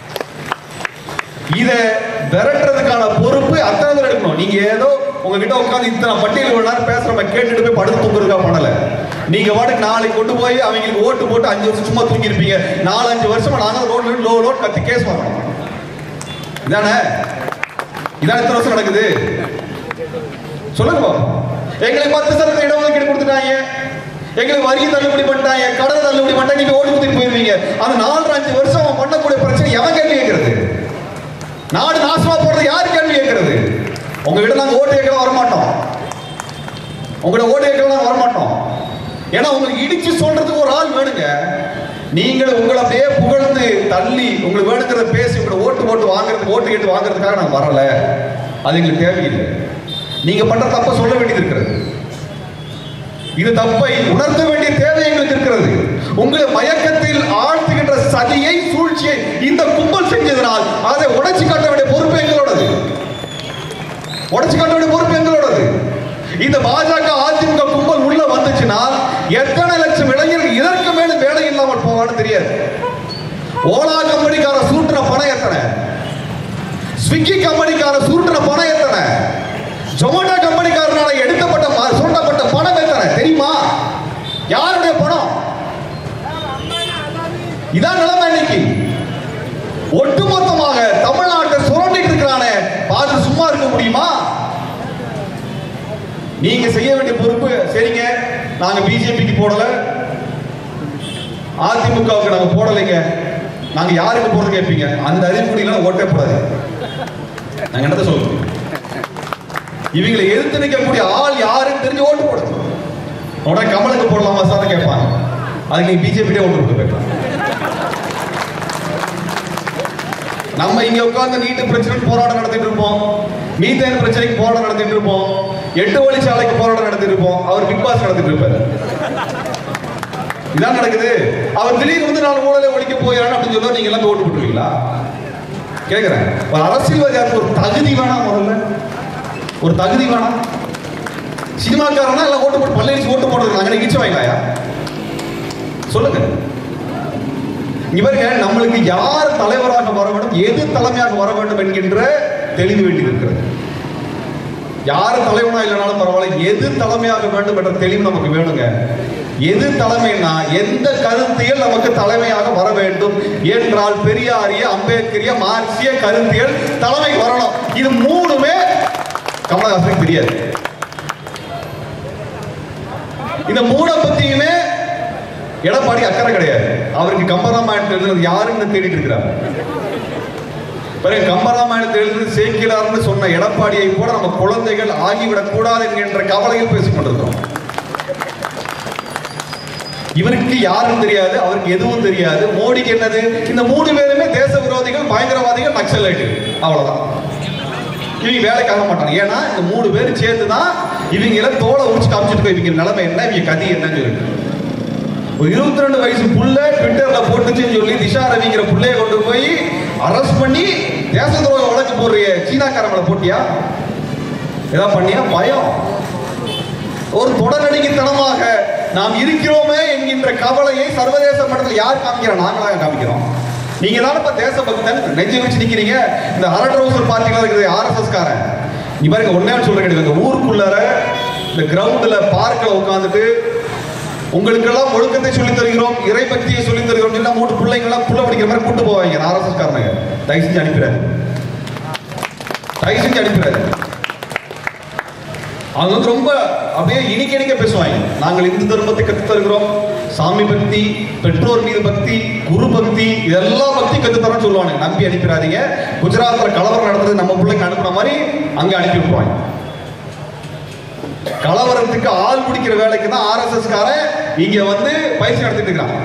இத விரட்டுறதுக்கான பொறுப்பு அத்தனை பேர் எடுக்கணும் நீங்க ஏதோ உங்ககிட்ட உட்கார்ந்து இத்தனை பட்டியல் இவ்வளவு நேரம் பேசுறவங்க கேட்டுட்டு போய் படுத்து தூங்குறதுக்கா பண்ணல நீங்க வாட்டுக்கு நாளைக்கு கொண்டு போய் அவங்களுக்கு ஓட்டு போட்டு அஞ்சு வருஷம் சும்மா தூங்கி இருப்பீங்க நாலு அஞ்சு வருஷமா நாங்க ரோட்ல லோ லோட் கத்தி கேஸ் வாங்கணும் இதானே இதான எத்தனை வருஷம் நடக்குது சொல்லுங்க பாப்போம். எங்களுக்கு பத்து சதவீத இடஒதுக்கீடு கொடுத்துட்டாங்க எங்களுக்கு வரி தள்ளுபடி பண்ணிட்டாங்க கடன் தள்ளுபடி பண்ணிட்டாங்க நீங்க ஓடி குத்திட்டு போயிருவீங்க அந்த நாலு அஞ்சு வருஷம் அவன் பண்ணக்கூடிய பிரச்சனை எவன் கேள்வி கேட்கறது நாடு நாசமா போறது யார் கேள்வி கேட்கறது உங்ககிட்ட நாங்க ஓட்டு கேட்கலாம் வரமாட்டோம் உங்ககிட்ட ஓட்டு கேட்கலாம் வரமாட்டோம் ஏன்னா உங்களுக்கு இடிச்சு சொல்றதுக்கு ஒரு ஆள் வேணுங்க நீங்கள் உங்களை அப்படியே புகழ்ந்து தள்ளி உங்களுக்கு வேணுங்கிறத பேசி உங்களை ஓட்டு போட்டு வாங்குறதுக்கு ஓட்டு கேட்டு வாங்குறதுக்காக நான் வரல அது எங்களுக்கு தேவையில்லை நீங்க பண்ற தப்ப சொல்ல வேண்டியது இருக்கிறது இது தப்பை உணர்த்த வேண்டிய தேவை எங்களுக்கு இருக்கிறது உங்களை மயக்கத்தில் ஆழ்த்துகின்ற சதியை சூழ்ச்சியை இந்த கும்பல் செஞ்சதனால் அதை உடைச்சு காட்ட வேண்டிய பொறுப்பு எங்களோடது உடைச்சு காட்ட வேண்டிய பொறுப்பு எங்களோடது இந்த பாஜக அதிமுக கும்பல் உள்ள வந்துச்சுன்னா எத்தனை லட்சம் இளைஞர்கள் இதற்கு மேலும் வேலை இல்லாமல் போவான்னு தெரியாது ஓலா கம்பெனிக்கார சூட்டுற பணம் எத்தனை ஸ்விக்கி கம்பெனிக்கார சுருட்டுற பணம் எத்தனை ஜொமேட்டோ கம்பெனிக்காரனால எடுக்கப்பட்ட ம- சுருட்டப்பட்ட பணம் எத்தனை தெரியுமா யாருடைய பணம் இதான் நிலைமை இன்னைக்கு ஒட்டுமொத்தமாக தமிழ்நாட்டை சுரண்டிட்டு இருக்கிறானே பார்த்து சும்மா இருக்க முடியுமா நீங்க செய்ய வேண்டிய பொறுப்பு சரிங்க நாங்க பிஜேபிக்கு போடல அதிமுகவுக்கு நாங்க போடலைங்க நாங்க யாருக்கு போறது கேட்பீங்க அந்த அறிவுக்குடியெல்லாம் ஓட்டே போடாது நாங்க என்னத்த சொல்லுவோம் இவங்களை எதிர்த்து நிற்கக்கூடிய ஆள் யாருன்னு தெரிஞ்சு ஓட்டு போடுங்க உடனே கமலுக்கு போடலாமா சார் கேட்பாங்க அதுக்கு நீ பிஜேபிட்டே ஓட்டு போட்டு போயிடலாம் நம்ம இங்க உட்கார்ந்து நீட்டு பிரச்சனை போராட்டம் நடத்திட்டு இருப்போம் மீத்தேன் பிரச்சனைக்கு போராட்டம் நடத்திட்டு இருப்போம் எட்டு வழிச்சாலைக்கு போராட்டம் நடத்திட்டு இருப்போம் அவர் பிக் பாஸ் நடத்திட்டு இருப்பாரு இதான் நடக்குது அவர் திடீர்னு வந்து நான் ஊழலை ஒழிக்க போயிடறான்னு அப்படின்னு சொல்ல நீங்க எல்லாம் ஓட்டு போட்டுருவீங்களா கேக்குறேன் ஒரு அரசியல்வாதியாருக்கு ஒரு தகுதி வேணாம் முதல்ல ஒரு தகுதி வேணாம் சினிமாக்காரனா எல்லாம் ஓட்டு போட்டு பள்ளியடிச்சு ஓட்டு போடுறது நாங்க இடிச்சு வாங்கலாயா சொல்லுங்க இங்க பாருங்க நம்மளுக்கு யார் தலைவராக வர வேண்டும் எது தலைமையாக வர வேண்டும் என்கின்ற தெளிவு வேண்டியது இருக்கிறது யார் தலைவனா இல்லைனாலும் பரவாயில்ல எது தலைமையாக வேண்டும் என்ற தெளிவு நமக்கு வேணுங்க எது தலைமைனா எந்த கருத்தியல் நமக்கு தலைமையாக வர வேண்டும் என்றால் பெரியாரிய அம்பேத்கரிய மார்க்சிய கருத்தியல் தலைமைக்கு வரணும் இது மூணுமே கமலஹாசனுக்கு தெரியாது இந்த மூணை பத்தியுமே எடப்பாடி அக்கறை கிடையாது அவருக்கு கம்பராமாயணத்தில் எழுதுனது யாருன்னு தேடிட்டு இருக்கிறார் பிறகு கம்பராமாயணத்தில் எழுதுனது சேக்கிடார்னு சொன்ன எடப்பாடியை கூட நம்ம குழந்தைகள் ஆகிவிடக் கூடாது என்கின்ற கவலையில் பேசிக் கொண்டிருக்கிறோம் இவருக்கு யாரும் தெரியாது அவருக்கு எதுவும் தெரியாது மோடிக்கு என்னது இந்த மூணு பேருமே தேச விரோதிகள் பயங்கரவாதிகள் நக்சலைட்டு அவ்வளவுதான் இவங்க வேலைக்கு ஆக மாட்டாங்க ஏன்னா இந்த மூணு பேரும் சேர்ந்து தான் இவங்கள தோலை உரிச்சு காமிச்சிட்டு போய் இவங்க நிலைமை என்ன இவங்க கதி என்னன்னு சொல்லிட்டு ஒரு இருபத்தி ரெண்டு வயசு புள்ள ட்விட்டர்ல போட்டுச்சுன்னு சொல்லி திஷா ரவிங்கிற புள்ளைய கொண்டு போய் அரெஸ்ட் பண்ணி தேச துரோக வழக்கு போடுறிய சீனாக்காரங்களை போட்டியா ஏதாவது பண்ணியா பயம் ஒரு தொடர்நடிக்கைத்தனமாக நாம் இருக்கிறோமே என்கின்ற கவலையை சர்வதேச மட்டத்தில் யார் காமிக்கிறோம் நாங்களாக காமிக்கிறோம் நீங்க தான் இப்ப தேசபக்தன் நெஞ்சு வச்சு நிக்கிறீங்க இந்த அரட்ரவுசர் பார்ட்டிகளா இருக்குது ஆர்எஸ்எஸ் காரன் நீ பாருங்க ஒன்னே சொல்ல கிடையாது இந்த ஊருக்குள்ளார இந்த கிரவுண்ட்ல பார்க்ல உட்காந்துட்டு உங்களுக்கெல்லாம் ஒழுக்கத்தை சொல்லித் தருகிறோம் இறை பக்தியை சொல்லித் தருகிறோம் சொன்னா மூணு பிள்ளைங்களாம் புள்ள படிக்கிற மாதிரி கூட்டு போவாங்க ஆர்எஸ்எஸ் காரனுங்க தயவு செஞ்சு அனுப்பிடாது தயவு செஞ்சு அனுப்பிடாது அவங்க வந்து ரொம்ப அப்படியே இனிக்க இனிக்க பேசுவாங்க நாங்கள் இந்து தர்மத்தை கற்றுத் தருகிறோம் சாமி பக்தி பெற்றோர் மீது பக்தி குரு பக்தி இதெல்லாம் பக்தி கற்றுத் தரோம்னு சொல்லுவாங்க நம்பி அனுப்பிடாதீங்க குஜராத்தில் கலவரம் நடந்தது நம்ம பிள்ளைக்கு அனுப்புன மாதிரி அங்கே அனுப்பி விட்டுருவாங்க கலவரத்துக்கு ஆள் பிடிக்கிற வேலைக்கு தான் ஆர்எஸ்எஸ் காரன் இங்க வந்து பயிற்சி நடத்திட்டு இருக்கான்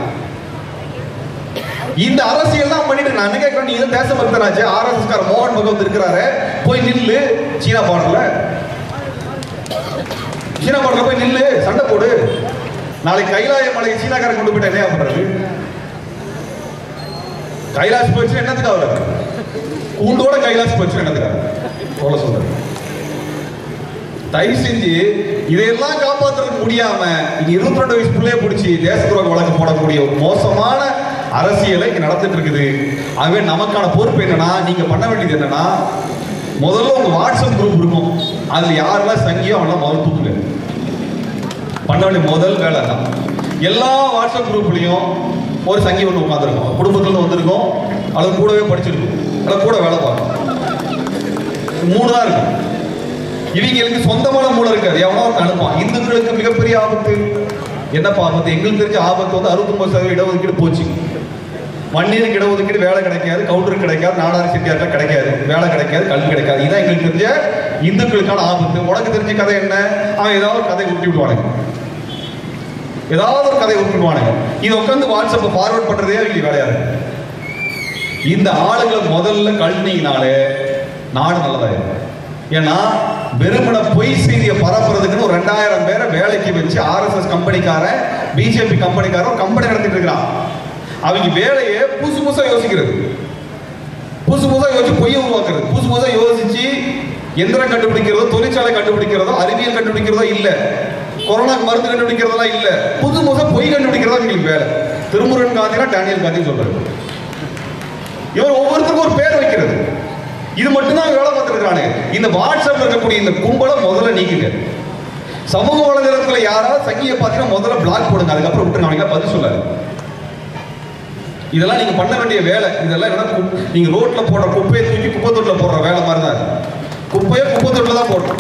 இந்த அரசியல் தான் பண்ணிட்டு நான் என்ன கேட்கிறேன் நீ தான் தேசபக்தனாச்சு ஆர்எஸ்எஸ் கார மோகன் பகவத் இருக்கிறாரு போய் நில்லு சீனா பார்டர்ல சீனா பார்டர்ல போய் நில்லு சண்டை போடு நாளைக்கு கைலாய மலையை சீனாக்காரன் கொண்டு போயிட்டு என்ன பண்றது கைலாஷ் போயிடுச்சு என்னத்துக்கு அவர் கூண்டோட கைலாஷ் போயிடுச்சு என்னத்துக்கு சொல்ல சொல்றேன் தயவு செஞ்சு இதையெல்லாம் காப்பாற்றுறதுக்கு முடியாம இங்க இருபத்தி ரெண்டு வயசு பிள்ளைய பிடிச்சி தேச துரோக வழக்கு போடக்கூடிய ஒரு மோசமான அரசியலை இங்க நடந்துட்டு இருக்குது ஆகவே நமக்கான பொறுப்பு என்னன்னா நீங்க பண்ண வேண்டியது என்னன்னா முதல்ல உங்க வாட்ஸ்அப் குரூப் இருக்கும் அதுல யாரெல்லாம் சங்கியோ அவெல்லாம் முதல்ல தூக்குங்க பண்ண வேண்டிய முதல் வேலை தான் எல்லா வாட்ஸ்அப் குரூப்லயும் ஒரு சங்கி ஒன்று உட்காந்துருக்கும் குடும்பத்துல இருந்து வந்திருக்கும் அல்லது கூடவே படிச்சிருக்கும் அல்லது கூட வேலை பார்க்கும் மூணு தான் இருக்கும் இவங்களுக்கு சொந்தமான மூளை இருக்காது எவனோ ஒருத்தன் அனுப்பான் இந்துக்களுக்கு மிகப்பெரிய ஆபத்து என்னப்பா ஆபத்து எங்களுக்கு தெரிஞ்ச ஆபத்து வந்து அறுபத்தொன்பது சதவீத இடஒதுக்கீடு போச்சு மண்ணீருக்கு இடஒதுக்கீடு வேலை கிடைக்காது கவுண்டர் கிடைக்காது நாடார் செட்டியார்கள் கிடைக்காது வேலை கிடைக்காது கல்வி கிடைக்காது இதான் எங்களுக்கு தெரிஞ்ச இந்துக்களுக்கான ஆபத்து உனக்கு தெரிஞ்ச கதை என்ன அவன் ஏதாவது ஒரு கதை உருட்டி விடுவானுங்க ஏதாவது ஒரு கதை உருட்டுவானுங்க இதை உட்காந்து வாட்ஸ்அப்பை ஃபார்வர்ட் பண்றதே அவங்களுக்கு வேலையா இருக்கு இந்த ஆளுங்களை முதல்ல கழட்டினீங்கனாலே நாடு நல்லதாயிரும் ஏன்னா வெறுமன பொய் செய்தியை பரப்புறதுக்குன்னு ஒரு ரெண்டாயிரம் பேரை வேலைக்கு வச்சு ஆர்எஸ்எஸ் கம்பெனிக்காரன் பிஜேபி கம்பெனிக்காரன் கம்பெனி நடத்திட்டு இருக்கிறான் அவங்க வேலையை புதுசு புதுசா யோசிக்கிறது புதுசு புதுசா யோசிச்சு பொய்யை உருவாக்குறது புதுசு புதுசா யோசிச்சு எந்திரம் கண்டுபிடிக்கிறதோ தொழிற்சாலை கண்டுபிடிக்கிறதோ அறிவியல் கண்டுபிடிக்கிறதோ இல்ல கொரோனாக்கு மருந்து கண்டுபிடிக்கிறதெல்லாம் இல்ல புது புதுசா பொய் கண்டுபிடிக்கிறதா உங்களுக்கு வேலை திருமுருகன் காந்தினா டேனியல் காந்தி சொல்றாரு இவர் ஒவ்வொருத்தருக்கும் ஒரு பேர் வைக்கிறது இது மட்டும்தான் வேலை பார்த்துருக்கானு இந்த வாட்ஸ்அப்ல இருக்கக்கூடிய இந்த கும்பலை முதல்ல நீக்குங்க சமூக வலைதளத்துல யாராவது சங்கியை பார்த்தீங்கன்னா முதல்ல பிளாக் போடுங்க அதுக்கப்புறம் விட்டுருங்க அவனுக்கு பதில் சொல்லாது இதெல்லாம் நீங்க பண்ண வேண்டிய வேலை இதெல்லாம் என்ன கு- நீங்க ரோட்ல போடுற குப்பையை தூக்கி குப்பை தொட்டில போடுற வேலை மாதிரி தான் இது. குப்பையை குப்பை தொட்டில தான் போடணும்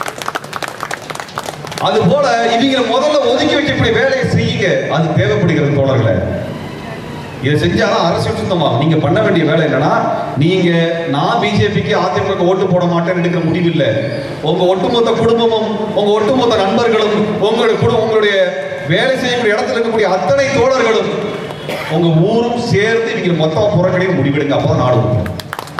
அது போல இவங்களை முதல்ல ஒதுக்கி வைக்கக்கூடிய வேலையை செய்யுங்க அது தேவைப்படுகிறது தோழர்களே இதை செஞ்சாதான் அரசியல் சுத்தமாகும் நீங்க பண்ண வேண்டிய வேலை என்னன்னா நீங்க நான் பிஜேபிக்கு அதிமுக ஓட்டு போட மாட்டேன்னு எடுக்கிற முடிவு இல்லை உங்க ஒட்டுமொத்த குடும்பமும் உங்க ஒட்டுமொத்த நண்பர்களும் உங்களுடைய குடும்பம் உங்களுடைய வேலை செய்யக்கூடிய இடத்துல இருக்கக்கூடிய அத்தனை தோழர்களும் உங்க ஊரும் சேர்ந்து நீங்க மொத்தம் புறக்கணிக்க முடிவெடுங்க அப்பதான் நாடு உருப்படும்.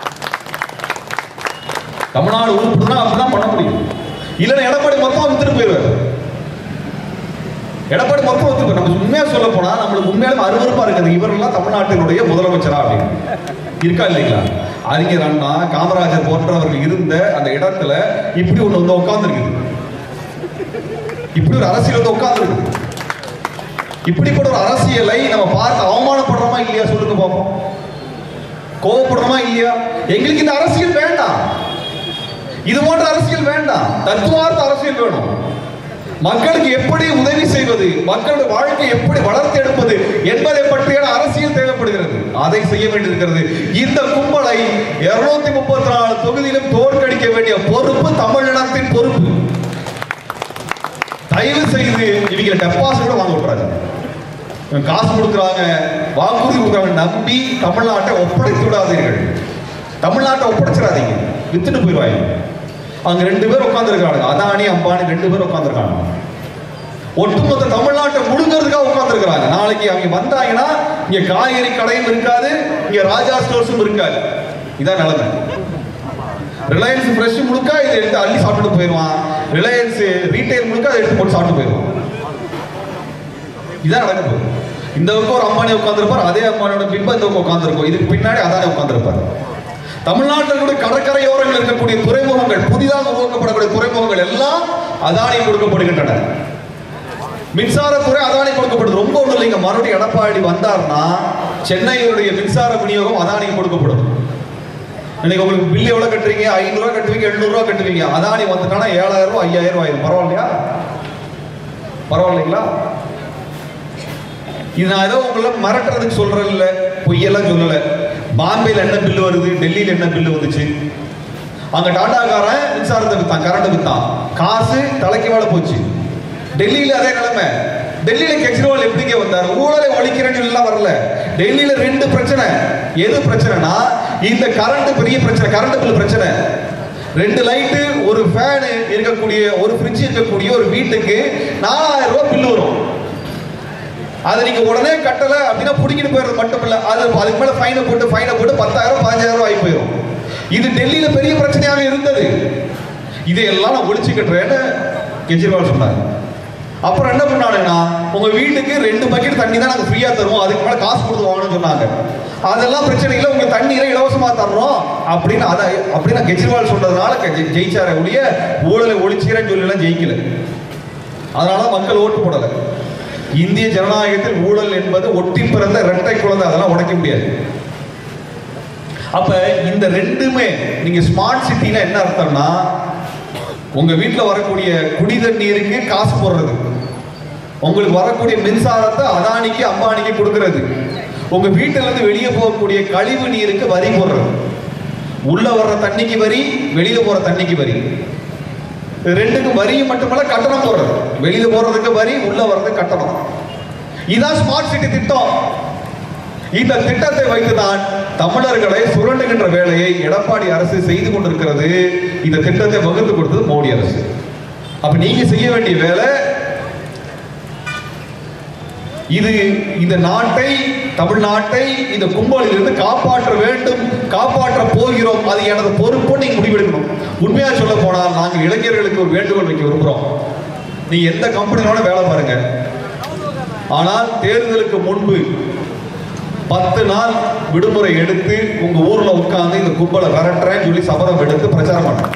தமிழ்நாடு உருப்படுதுன்னா அப்படிதான் பண்ண முடியும் இல்லைன்னா எடப்பாடி மொத்தம் வித்துட்டு போயிடுவாரு எடப்பாடி மொத்தம் வந்து நம்ம உண்மையா சொல்ல போனா நம்மளுக்கு உண்மையாலும் அருவருப்பா இருக்குது இவரெல்லாம் தமிழ்நாட்டினுடைய முதலமைச்சரா அப்படின்னு இருக்கா இல்லைங்களா அறிஞர் அண்ணா காமராஜர் போன்றவர்கள் இருந்த அந்த இடத்துல இப்படி ஒண்ணு வந்து உட்கார்ந்துருக்குது இப்படி ஒரு அரசியல் வந்து உட்கார்ந்துருக்குது இப்படிப்பட்ட ஒரு அரசியலை நம்ம பார்த்து அவமானப்படுறோமா இல்லையா சொல்லுங்க பார்ப்போம் கோவப்படுறோமா இல்லையா எங்களுக்கு இந்த அரசியல் வேண்டாம் இது போன்ற அரசியல் வேண்டாம் தத்துவார்த்த அரசியல் வேணும் மக்களுக்கு எப்படி உதவி செய்வது மக்களுடைய வாழ்க்கை எப்படி வளர்த்து எடுப்பது என்பதை பற்றியான அரசியல் தேவைப்படுகிறது அதை செய்ய வேண்டியிருக்கிறது இந்த கும்பலை இருநூத்தி முப்பத்தி நாலு தொகுதியிலும் தோற்கடிக்க வேண்டிய பொறுப்பு தமிழினத்தின் பொறுப்பு தயவு செய்து இவங்க டெபாசிட் கூட வாங்க விட்டுறாங்க இவங்க காசு கொடுக்குறாங்க வாக்குறுதி கொடுக்குறாங்க நம்பி தமிழ்நாட்டை ஒப்படைத்து விடாதீர்கள் தமிழ்நாட்டை ஒப்படைச்சிடாதீங்க வித்துட்டு போயிடுவாங்க அங்க ரெண்டு பேர் உட்காந்துருக்காங்க அதானி அம்பானி ரெண்டு பேர் உட்காந்துருக்காங்க ஒட்டுமொத்த தமிழ்நாட்டை முழுங்கிறதுக்காக உட்காந்துருக்காங்க நாளைக்கு அவங்க வந்தாங்கன்னா இங்க காய்கறி கடையும் இருக்காது இங்க ராஜா ஸ்டோர்ஸும் இருக்காது இதான் நிலைமை ரிலையன்ஸ் ஃப்ரெஷ் முழுக்க இதை எடுத்து அள்ளி சாப்பிட்டு போயிடுவான் ரிலையன்ஸ் ரீட்டைல் முழுக்க அதை எடுத்து போட்டு சாப்பிட்டு போயிடுவான் இதான் நடக்க போகுது இந்த பக்கம் ஒரு அம்பானி உட்காந்துருப்பார் அதே அம்பானியோட பின்பம் இந்த பக்கம் உட்காந்துருக்கும் இதுக்கு பின்னாடி அதானே உட்காந்துருப்பார் தமிழ்நாட்டில் கூட கடற்கரையோரங்கள் இருக்கக்கூடிய துறைமுகங்கள் புதிதாக உருவாக்கப்படக்கூடிய துறைமுகங்கள் எல்லாம் அதானி கொடுக்கப்படுகின்றன மின்சாரத்துறை அதானி கொடுக்கப்படுது ரொம்ப ஒன்றும் இல்லைங்க மறுபடியும் எடப்பாடி வந்தார்னா சென்னையுடைய மின்சார விநியோகம் அதானிக்கு கொடுக்கப்படும் இன்னைக்கு உங்களுக்கு பில் எவ்வளவு கட்டுறீங்க ஐநூறு ரூபா கட்டுவீங்க எழுநூறு ரூபா கட்டுவீங்க அதானி வந்துட்டானா ஏழாயிரம் ரூபாய் ஐயாயிரம் ரூபாய் ஆயிரும் பரவாயில்லையா பரவாயில்லைங்களா இது நான் ஏதோ உங்களை மிரட்டுறதுக்கு சொல்றேன் இல்ல பொய்யெல்லாம் சொல்லல பாம்பேல என்ன பில்லு வருது டெல்லியில என்ன பில்லு வந்துச்சு அங்க டாடாக்காரன் மின்சாரத்தை வித்தான் கரண்ட் வித்தான் காசு தலைக்கு மேல போச்சு டெல்லியில அதே நிலைமை டெல்லியில கெஜ்ரிவால் எப்படிங்க வந்தார் ஊழலை ஒழிக்கிறேன்னு எல்லாம் வரல டெல்லியில ரெண்டு பிரச்சனை எது பிரச்சனைனா இந்த கரண்ட் பெரிய பிரச்சனை கரண்ட் பில் பிரச்சனை ரெண்டு லைட்டு ஒரு ஃபேனு இருக்கக்கூடிய ஒரு ஃப்ரிட்ஜ் இருக்கக்கூடிய ஒரு வீட்டுக்கு நாலாயிரம் ரூபாய் பில் வரும் அதை நீங்க உடனே கட்டல அப்படின்னா புடிக்கிட்டு போயிடுறது மட்டும் இல்ல அது அதுக்கு மேல ஃபைனை போட்டு ஃபைனை போட்டு பத்தாயிரம் பதினஞ்சாயிரம் ரூபாய் ஆகி போயிடும் இது டெல்லியில பெரிய பிரச்சனையாக இருந்தது இதையெல்லாம் நான் ஒழிச்சு கட்டுறேன்னு கெஜ்ரிவால் சொன்னார் அப்புறம் என்ன பண்ணானுங்கன்னா உங்க வீட்டுக்கு ரெண்டு பக்கெட் தண்ணி தான் நாங்க ஃப்ரீயா தருவோம் அதுக்கு மேல காசு கொடுத்து வாங்கணும்னு சொன்னாங்க அதெல்லாம் பிரச்சனை இல்லை உங்க தண்ணீரை இலவசமா தர்றோம் அப்படின்னு அதை அப்படின்னு கெஜ்ரிவால் சொன்னதுனால கெ- ஜெயிச்சாரே ஒழிய ஊழலை ஒழிச்சீரன்னு சொல்லி எல்லாம் ஜெயிக்கல அதனால மக்கள் ஓட்டு போடல இந்திய ஜனநாயகத்தில் ஊழல் என்பது ஒட்டி பிறந்த இரட்டை குழந்தை அதெல்லாம் உடைக்க முடியாது அப்ப இந்த ரெண்டுமே நீங்க ஸ்மார்ட் சிட்டினா என்ன அர்த்தம்னா உங்க வீட்டுல வரக்கூடிய குடி தண்ணீருக்கு காசு போடுறது உங்களுக்கு வரக்கூடிய மின்சாரத்தை அதானிக்கு அம்பானிக்கு கொடுக்கிறது உங்க வீட்டுல இருந்து வெளியே போகக்கூடிய கழிவு நீருக்கு வரி போடுறது உள்ள வர்ற தண்ணிக்கு வரி வெளியில போற தண்ணிக்கு வரி இது ரெண்டுக்கும் வரியும் மட்டுமல்ல கட்டணம் போடுறது வெளியில போறதுக்கு வரி உள்ள வர்றதுக்கு கட்டணம் இதான் ஸ்மார்ட் சிட்டி திட்டம் இந்த திட்டத்தை வைத்துதான் தமிழர்களை சுரண்டுகின்ற வேலையை எடப்பாடி அரசு செய்து கொண்டிருக்கிறது இந்த திட்டத்தை வகுத்து கொடுத்தது மோடி அரசு அப்ப நீங்க செய்ய வேண்டிய வேலை இது இந்த நாட்டை தமிழ்நாட்டை இந்த கும்பலில் இருந்து காப்பாற்ற வேண்டும் காப்பாற்ற போகிறோம் அது எனது பொறுப்பு நீங்க முடிவெடுக்கணும் உண்மையா சொல்ல போனால் நாங்கள் இளைஞர்களுக்கு ஒரு வேண்டுகோள் வைக்க விரும்புறோம் நீ எந்த கம்பெனியோட வேலை பாருங்க ஆனால் தேர்தலுக்கு முன்பு பத்து நாள் விடுமுறை எடுத்து உங்க ஊர்ல உட்கார்ந்து இந்த கும்பலை விரட்டுறேன்னு சொல்லி சபதம் எடுத்து பிரச்சாரம் பண்ண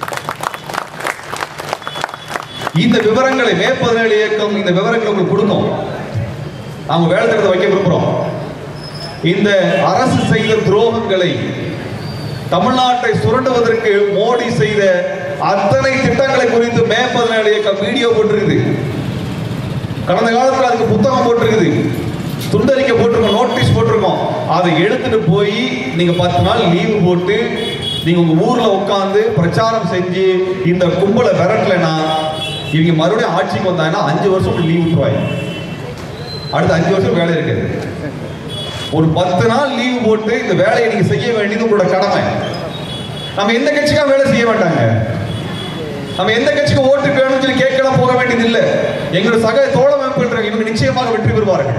இந்த விவரங்களை மே பதினேழு இயக்கம் இந்த விவரங்களை உங்களுக்கு கொடுக்கும் நாம வேலை திட்டத்தை வைக்க விரும்புறோம் இந்த அரசு செய்த துரோகங்களை தமிழ்நாட்டை சுரண்டுவதற்கு மோடி செய்த அத்தனை திட்டங்களை குறித்து மே பதினேழு இயக்கம் வீடியோ போட்டிருக்குது கடந்த காலத்துல அதுக்கு புத்தகம் போட்டிருக்குது துண்டறிக்கை போட்டிருக்கோம் நோட்டீஸ் போட்டிருக்கோம் அதை எடுத்துட்டு போய் நீங்க பத்து நாள் லீவு போட்டு நீங்க உங்க ஊர்ல உட்காந்து பிரச்சாரம் செஞ்சு இந்த கும்பலை விரட்டலைன்னா இவங்க மறுபடியும் ஆட்சிக்கு வந்தாங்கன்னா அஞ்சு வருஷம் லீவ் விட்டுருவாங்க அடுத்த அஞ்சு வருஷம் வேலை இருக்காது ஒரு பத்து நாள் லீவு போட்டு இந்த வேலையை நீங்க செய்ய வேண்டியது உங்களோட கடமை நம்ம எந்த கட்சிக்கா வேலை செய்ய மாட்டாங்க நம்ம எந்த கட்சிக்கு ஓட்டு வேணும்னு சொல்லி கேட்கலாம் போக வேண்டியது இல்ல எங்களோட சக தோழமைப்பு இவங்க நிச்சயமாக வெற்றி பெறுவார்கள்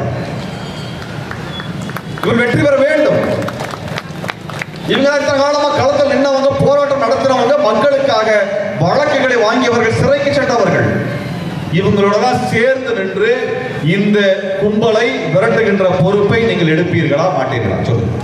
இவர் வெற்றி பெற வேண்டும் இவங்க இத்தனை காலமா களத்தில் நின்னவங்க போராட்டம் நடத்தினவங்க மக்களுக்காக வழக்குகளை வாங்கியவர்கள் சிறைக்கு சென்றவர்கள் இவங்களோட தான் சேர்ந்து நின்று இந்த கும்பலை விரட்டுகின்ற பொறுப்பை நீங்கள் எடுப்பீர்களா மாட்டீர்களா சொல்லுங்க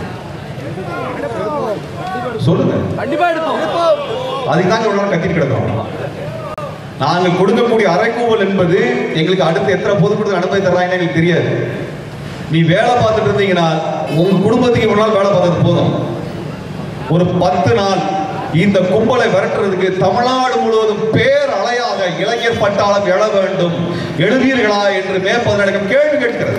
சொல்லுங்க கண்டிப்பா எடுப்போம் அதுக்கு தாங்க இவ்வளவு நேரம் கத்திட்டு கிடக்கிறோம் நாங்கள் கொடுக்கக்கூடிய அரைக்கூவல் என்பது எங்களுக்கு அடுத்து எத்தனை பொதுக்கூட்டத்தில் அனுமதி தர்றாங்கன்னு எங்களுக்கு தெரியாது நீ வேலை பார்த்துட்டு இருந்தீங்கன்னா உங்க குடும்பத்துக்கு இவ்வளவு நாள் வேலை பார்த்தது போதும் ஒரு பத்து நாள் இந்த கும்பலை விரட்டுறதுக்கு தமிழ்நாடு முழுவதும் பேர் அலையாக இளைஞர் பட்டாளம் எழ வேண்டும் எழுவீர்களா என்று மே பதினெடுக்கும் கேள்வி கேட்கிறது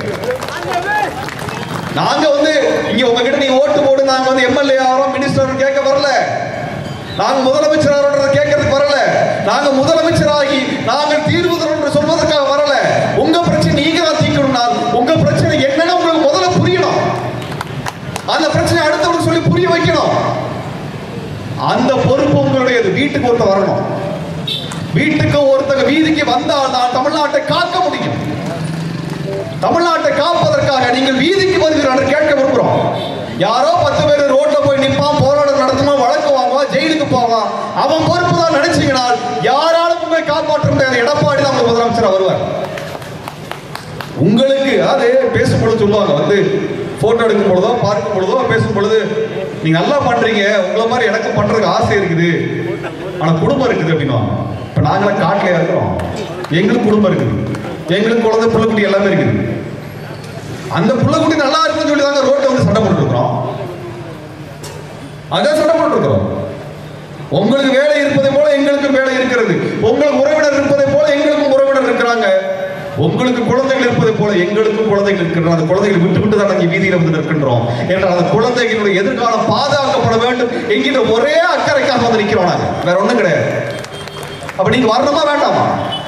நாங்க வந்து இங்க உங்ககிட்ட நீங்க ஓட்டு போடு நாங்க வந்து எம்எல்ஏ ஆகிறோம் மினிஸ்டர் கேட்க வரல நாங்க முதலமைச்சர் ஆகிறோம் கேட்கறதுக்கு வரல நாங்க முதலமைச்சராகி நாங்கள் தீர்வு தரோம் என்று சொல்வதற்காக வரல உங்க பிரச்சனை நீங்க தான் தீர்க்கணும்னா உங்க பிரச்சனை என்னன்னு உங்களுக்கு முதல்ல புரியணும் அந்த பிரச்சனை அடுத்தவங்களுக்கு சொல்லி புரிய வைக்கணும் அந்த பொறுப்பு உங்களுடையது வீட்டுக்கு ஒருத்தர் வரணும் வீட்டுக்கு ஒருத்தங்க வீதிக்கு வந்தால் தான் தமிழ்நாட்டை காக்க முடியும் தமிழ்நாட்டை காப்பதற்காக நீங்கள் வீதிக்கு வருகிறோம் என்று கேட்க விரும்புகிறோம் யாரோ பத்து பேர் ரோட்ல போய் நிப்பான் போராட்டம் நடத்துமா வழக்கு வாங்குவான் ஜெயிலுக்கு போவான் அவன் பொறுப்பு தான் நினைச்சீங்கன்னா யாராலும் உங்களை காப்பாற்ற முடியாது எடப்பாடி தான் உங்க முதலமைச்சரா வருவார் உங்களுக்கு அது பேசும்பொழுது சொல்லுவாங்க வந்து போட்டோ எடுக்கும் பொழுதோ பார்க்கும் பொழுதோ பேசும் பொழுது நீங்க நல்லா பண்றீங்க உங்களை மாதிரி எனக்கு பண்றதுக்கு ஆசை இருக்குது ஆனா குடும்பம் இருக்குது அப்படின்னுவாங்க இப்ப நாங்களாம் காட்டுலயா இருக்கிறோம் எங்களுக்கு குடும்பம் இருக்குது எங்களுக்கு குழந்தை புள்ளக்குட்டி எல்லாமே இருக்குது அந்த புள்ளக்குட்டி நல்லா இருக்குன்னு சொல்லி தாங்க ரோட்ல வந்து சண்டை போட்டு இருக்கிறோம் அதான் சண்டை போட்டு இருக்கிறோம் உங்களுக்கு வேலை இருப்பதை போல எங்களுக்கும் வேலை இருக்கிறது உங்களுக்கு உறவினர் இருப்பதை போல எங்களுக்கும் உறவினர் இருக்கிறாங்க உங்களுக்கு குழந்தைகள் இருப்பதை போல எங்களுக்கும் குழந்தைகள் இருக்கின்றன அந்த குழந்தைகளை விட்டு விட்டு தான் நாங்கள் வீதியில வந்து நிற்கின்றோம் என்றால் அந்த குழந்தைகளுடைய எதிர்காலம் பாதுகாக்கப்பட வேண்டும் என்கின்ற ஒரே அக்கறைக்காக வந்து நிற்கிறோம் நாங்க வேற ஒண்ணும் கிடையாது அப்ப நீங்க வரணுமா வேண்டாமா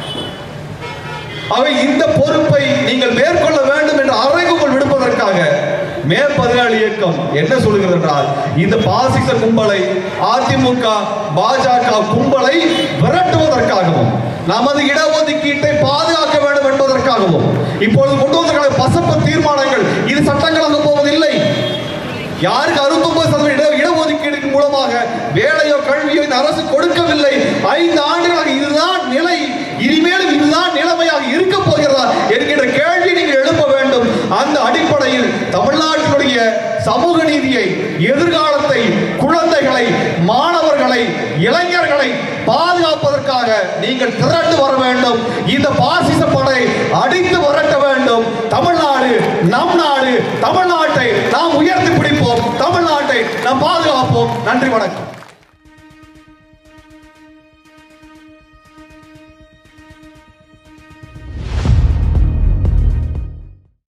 அவை இந்த பொறுப்பை நீங்கள் மேற்கொள்ள வேண்டும் என்று அறைகூவல் விடுப்பதற்காக மே பதினாலு இயக்கம் என்ன சொல்லுகிறது என்றால் இந்த பாசிச கும்பலை அதிமுக பாஜக கும்பலை விரட்டுவதற்காகவும் நமது இடஒதுக்கீட்டை பாதுகாக்க வேண்டும் என்பதற்காகவும் இப்பொழுது கொண்டு வந்திருக்கிற பசப்பு தீர்மானங்கள் இது சட்டங்களாக போவதில்லை யாருக்கு அறுபத்தொன்பது சதவீத இட இடஒதுக்கீடு மூலமாக வேலையோ கல்வியோ இந்த அரசு கொடுக்கவில்லை ஐந்து ஆண்டுகளாக இதுதான் நிலை இனிமேலும் இதுதான் நிலைமையாக இருக்க போகிறதா என்கின்ற கேள்வி நீங்கள் எழுப்ப வேண்டும் அந்த அடிப்படையில் தமிழ்நாட்டினுடைய சமூக நீதியை எதிர்காலத்தை குழந்தைகளை மாணவர்களை இளைஞர்களை பாதுகாப்பதற்காக நீங்கள் திரண்டு வர வேண்டும் இந்த பாசிச படை அடித்து வரட்ட வேண்டும் தமிழ்நாடு நம் நாடு தமிழ்நாட்டை நாம் உயர்த்தி பிடிப்போம் தமிழ்நாட்டை நாம் பாதுகாப்போம் நன்றி வணக்கம்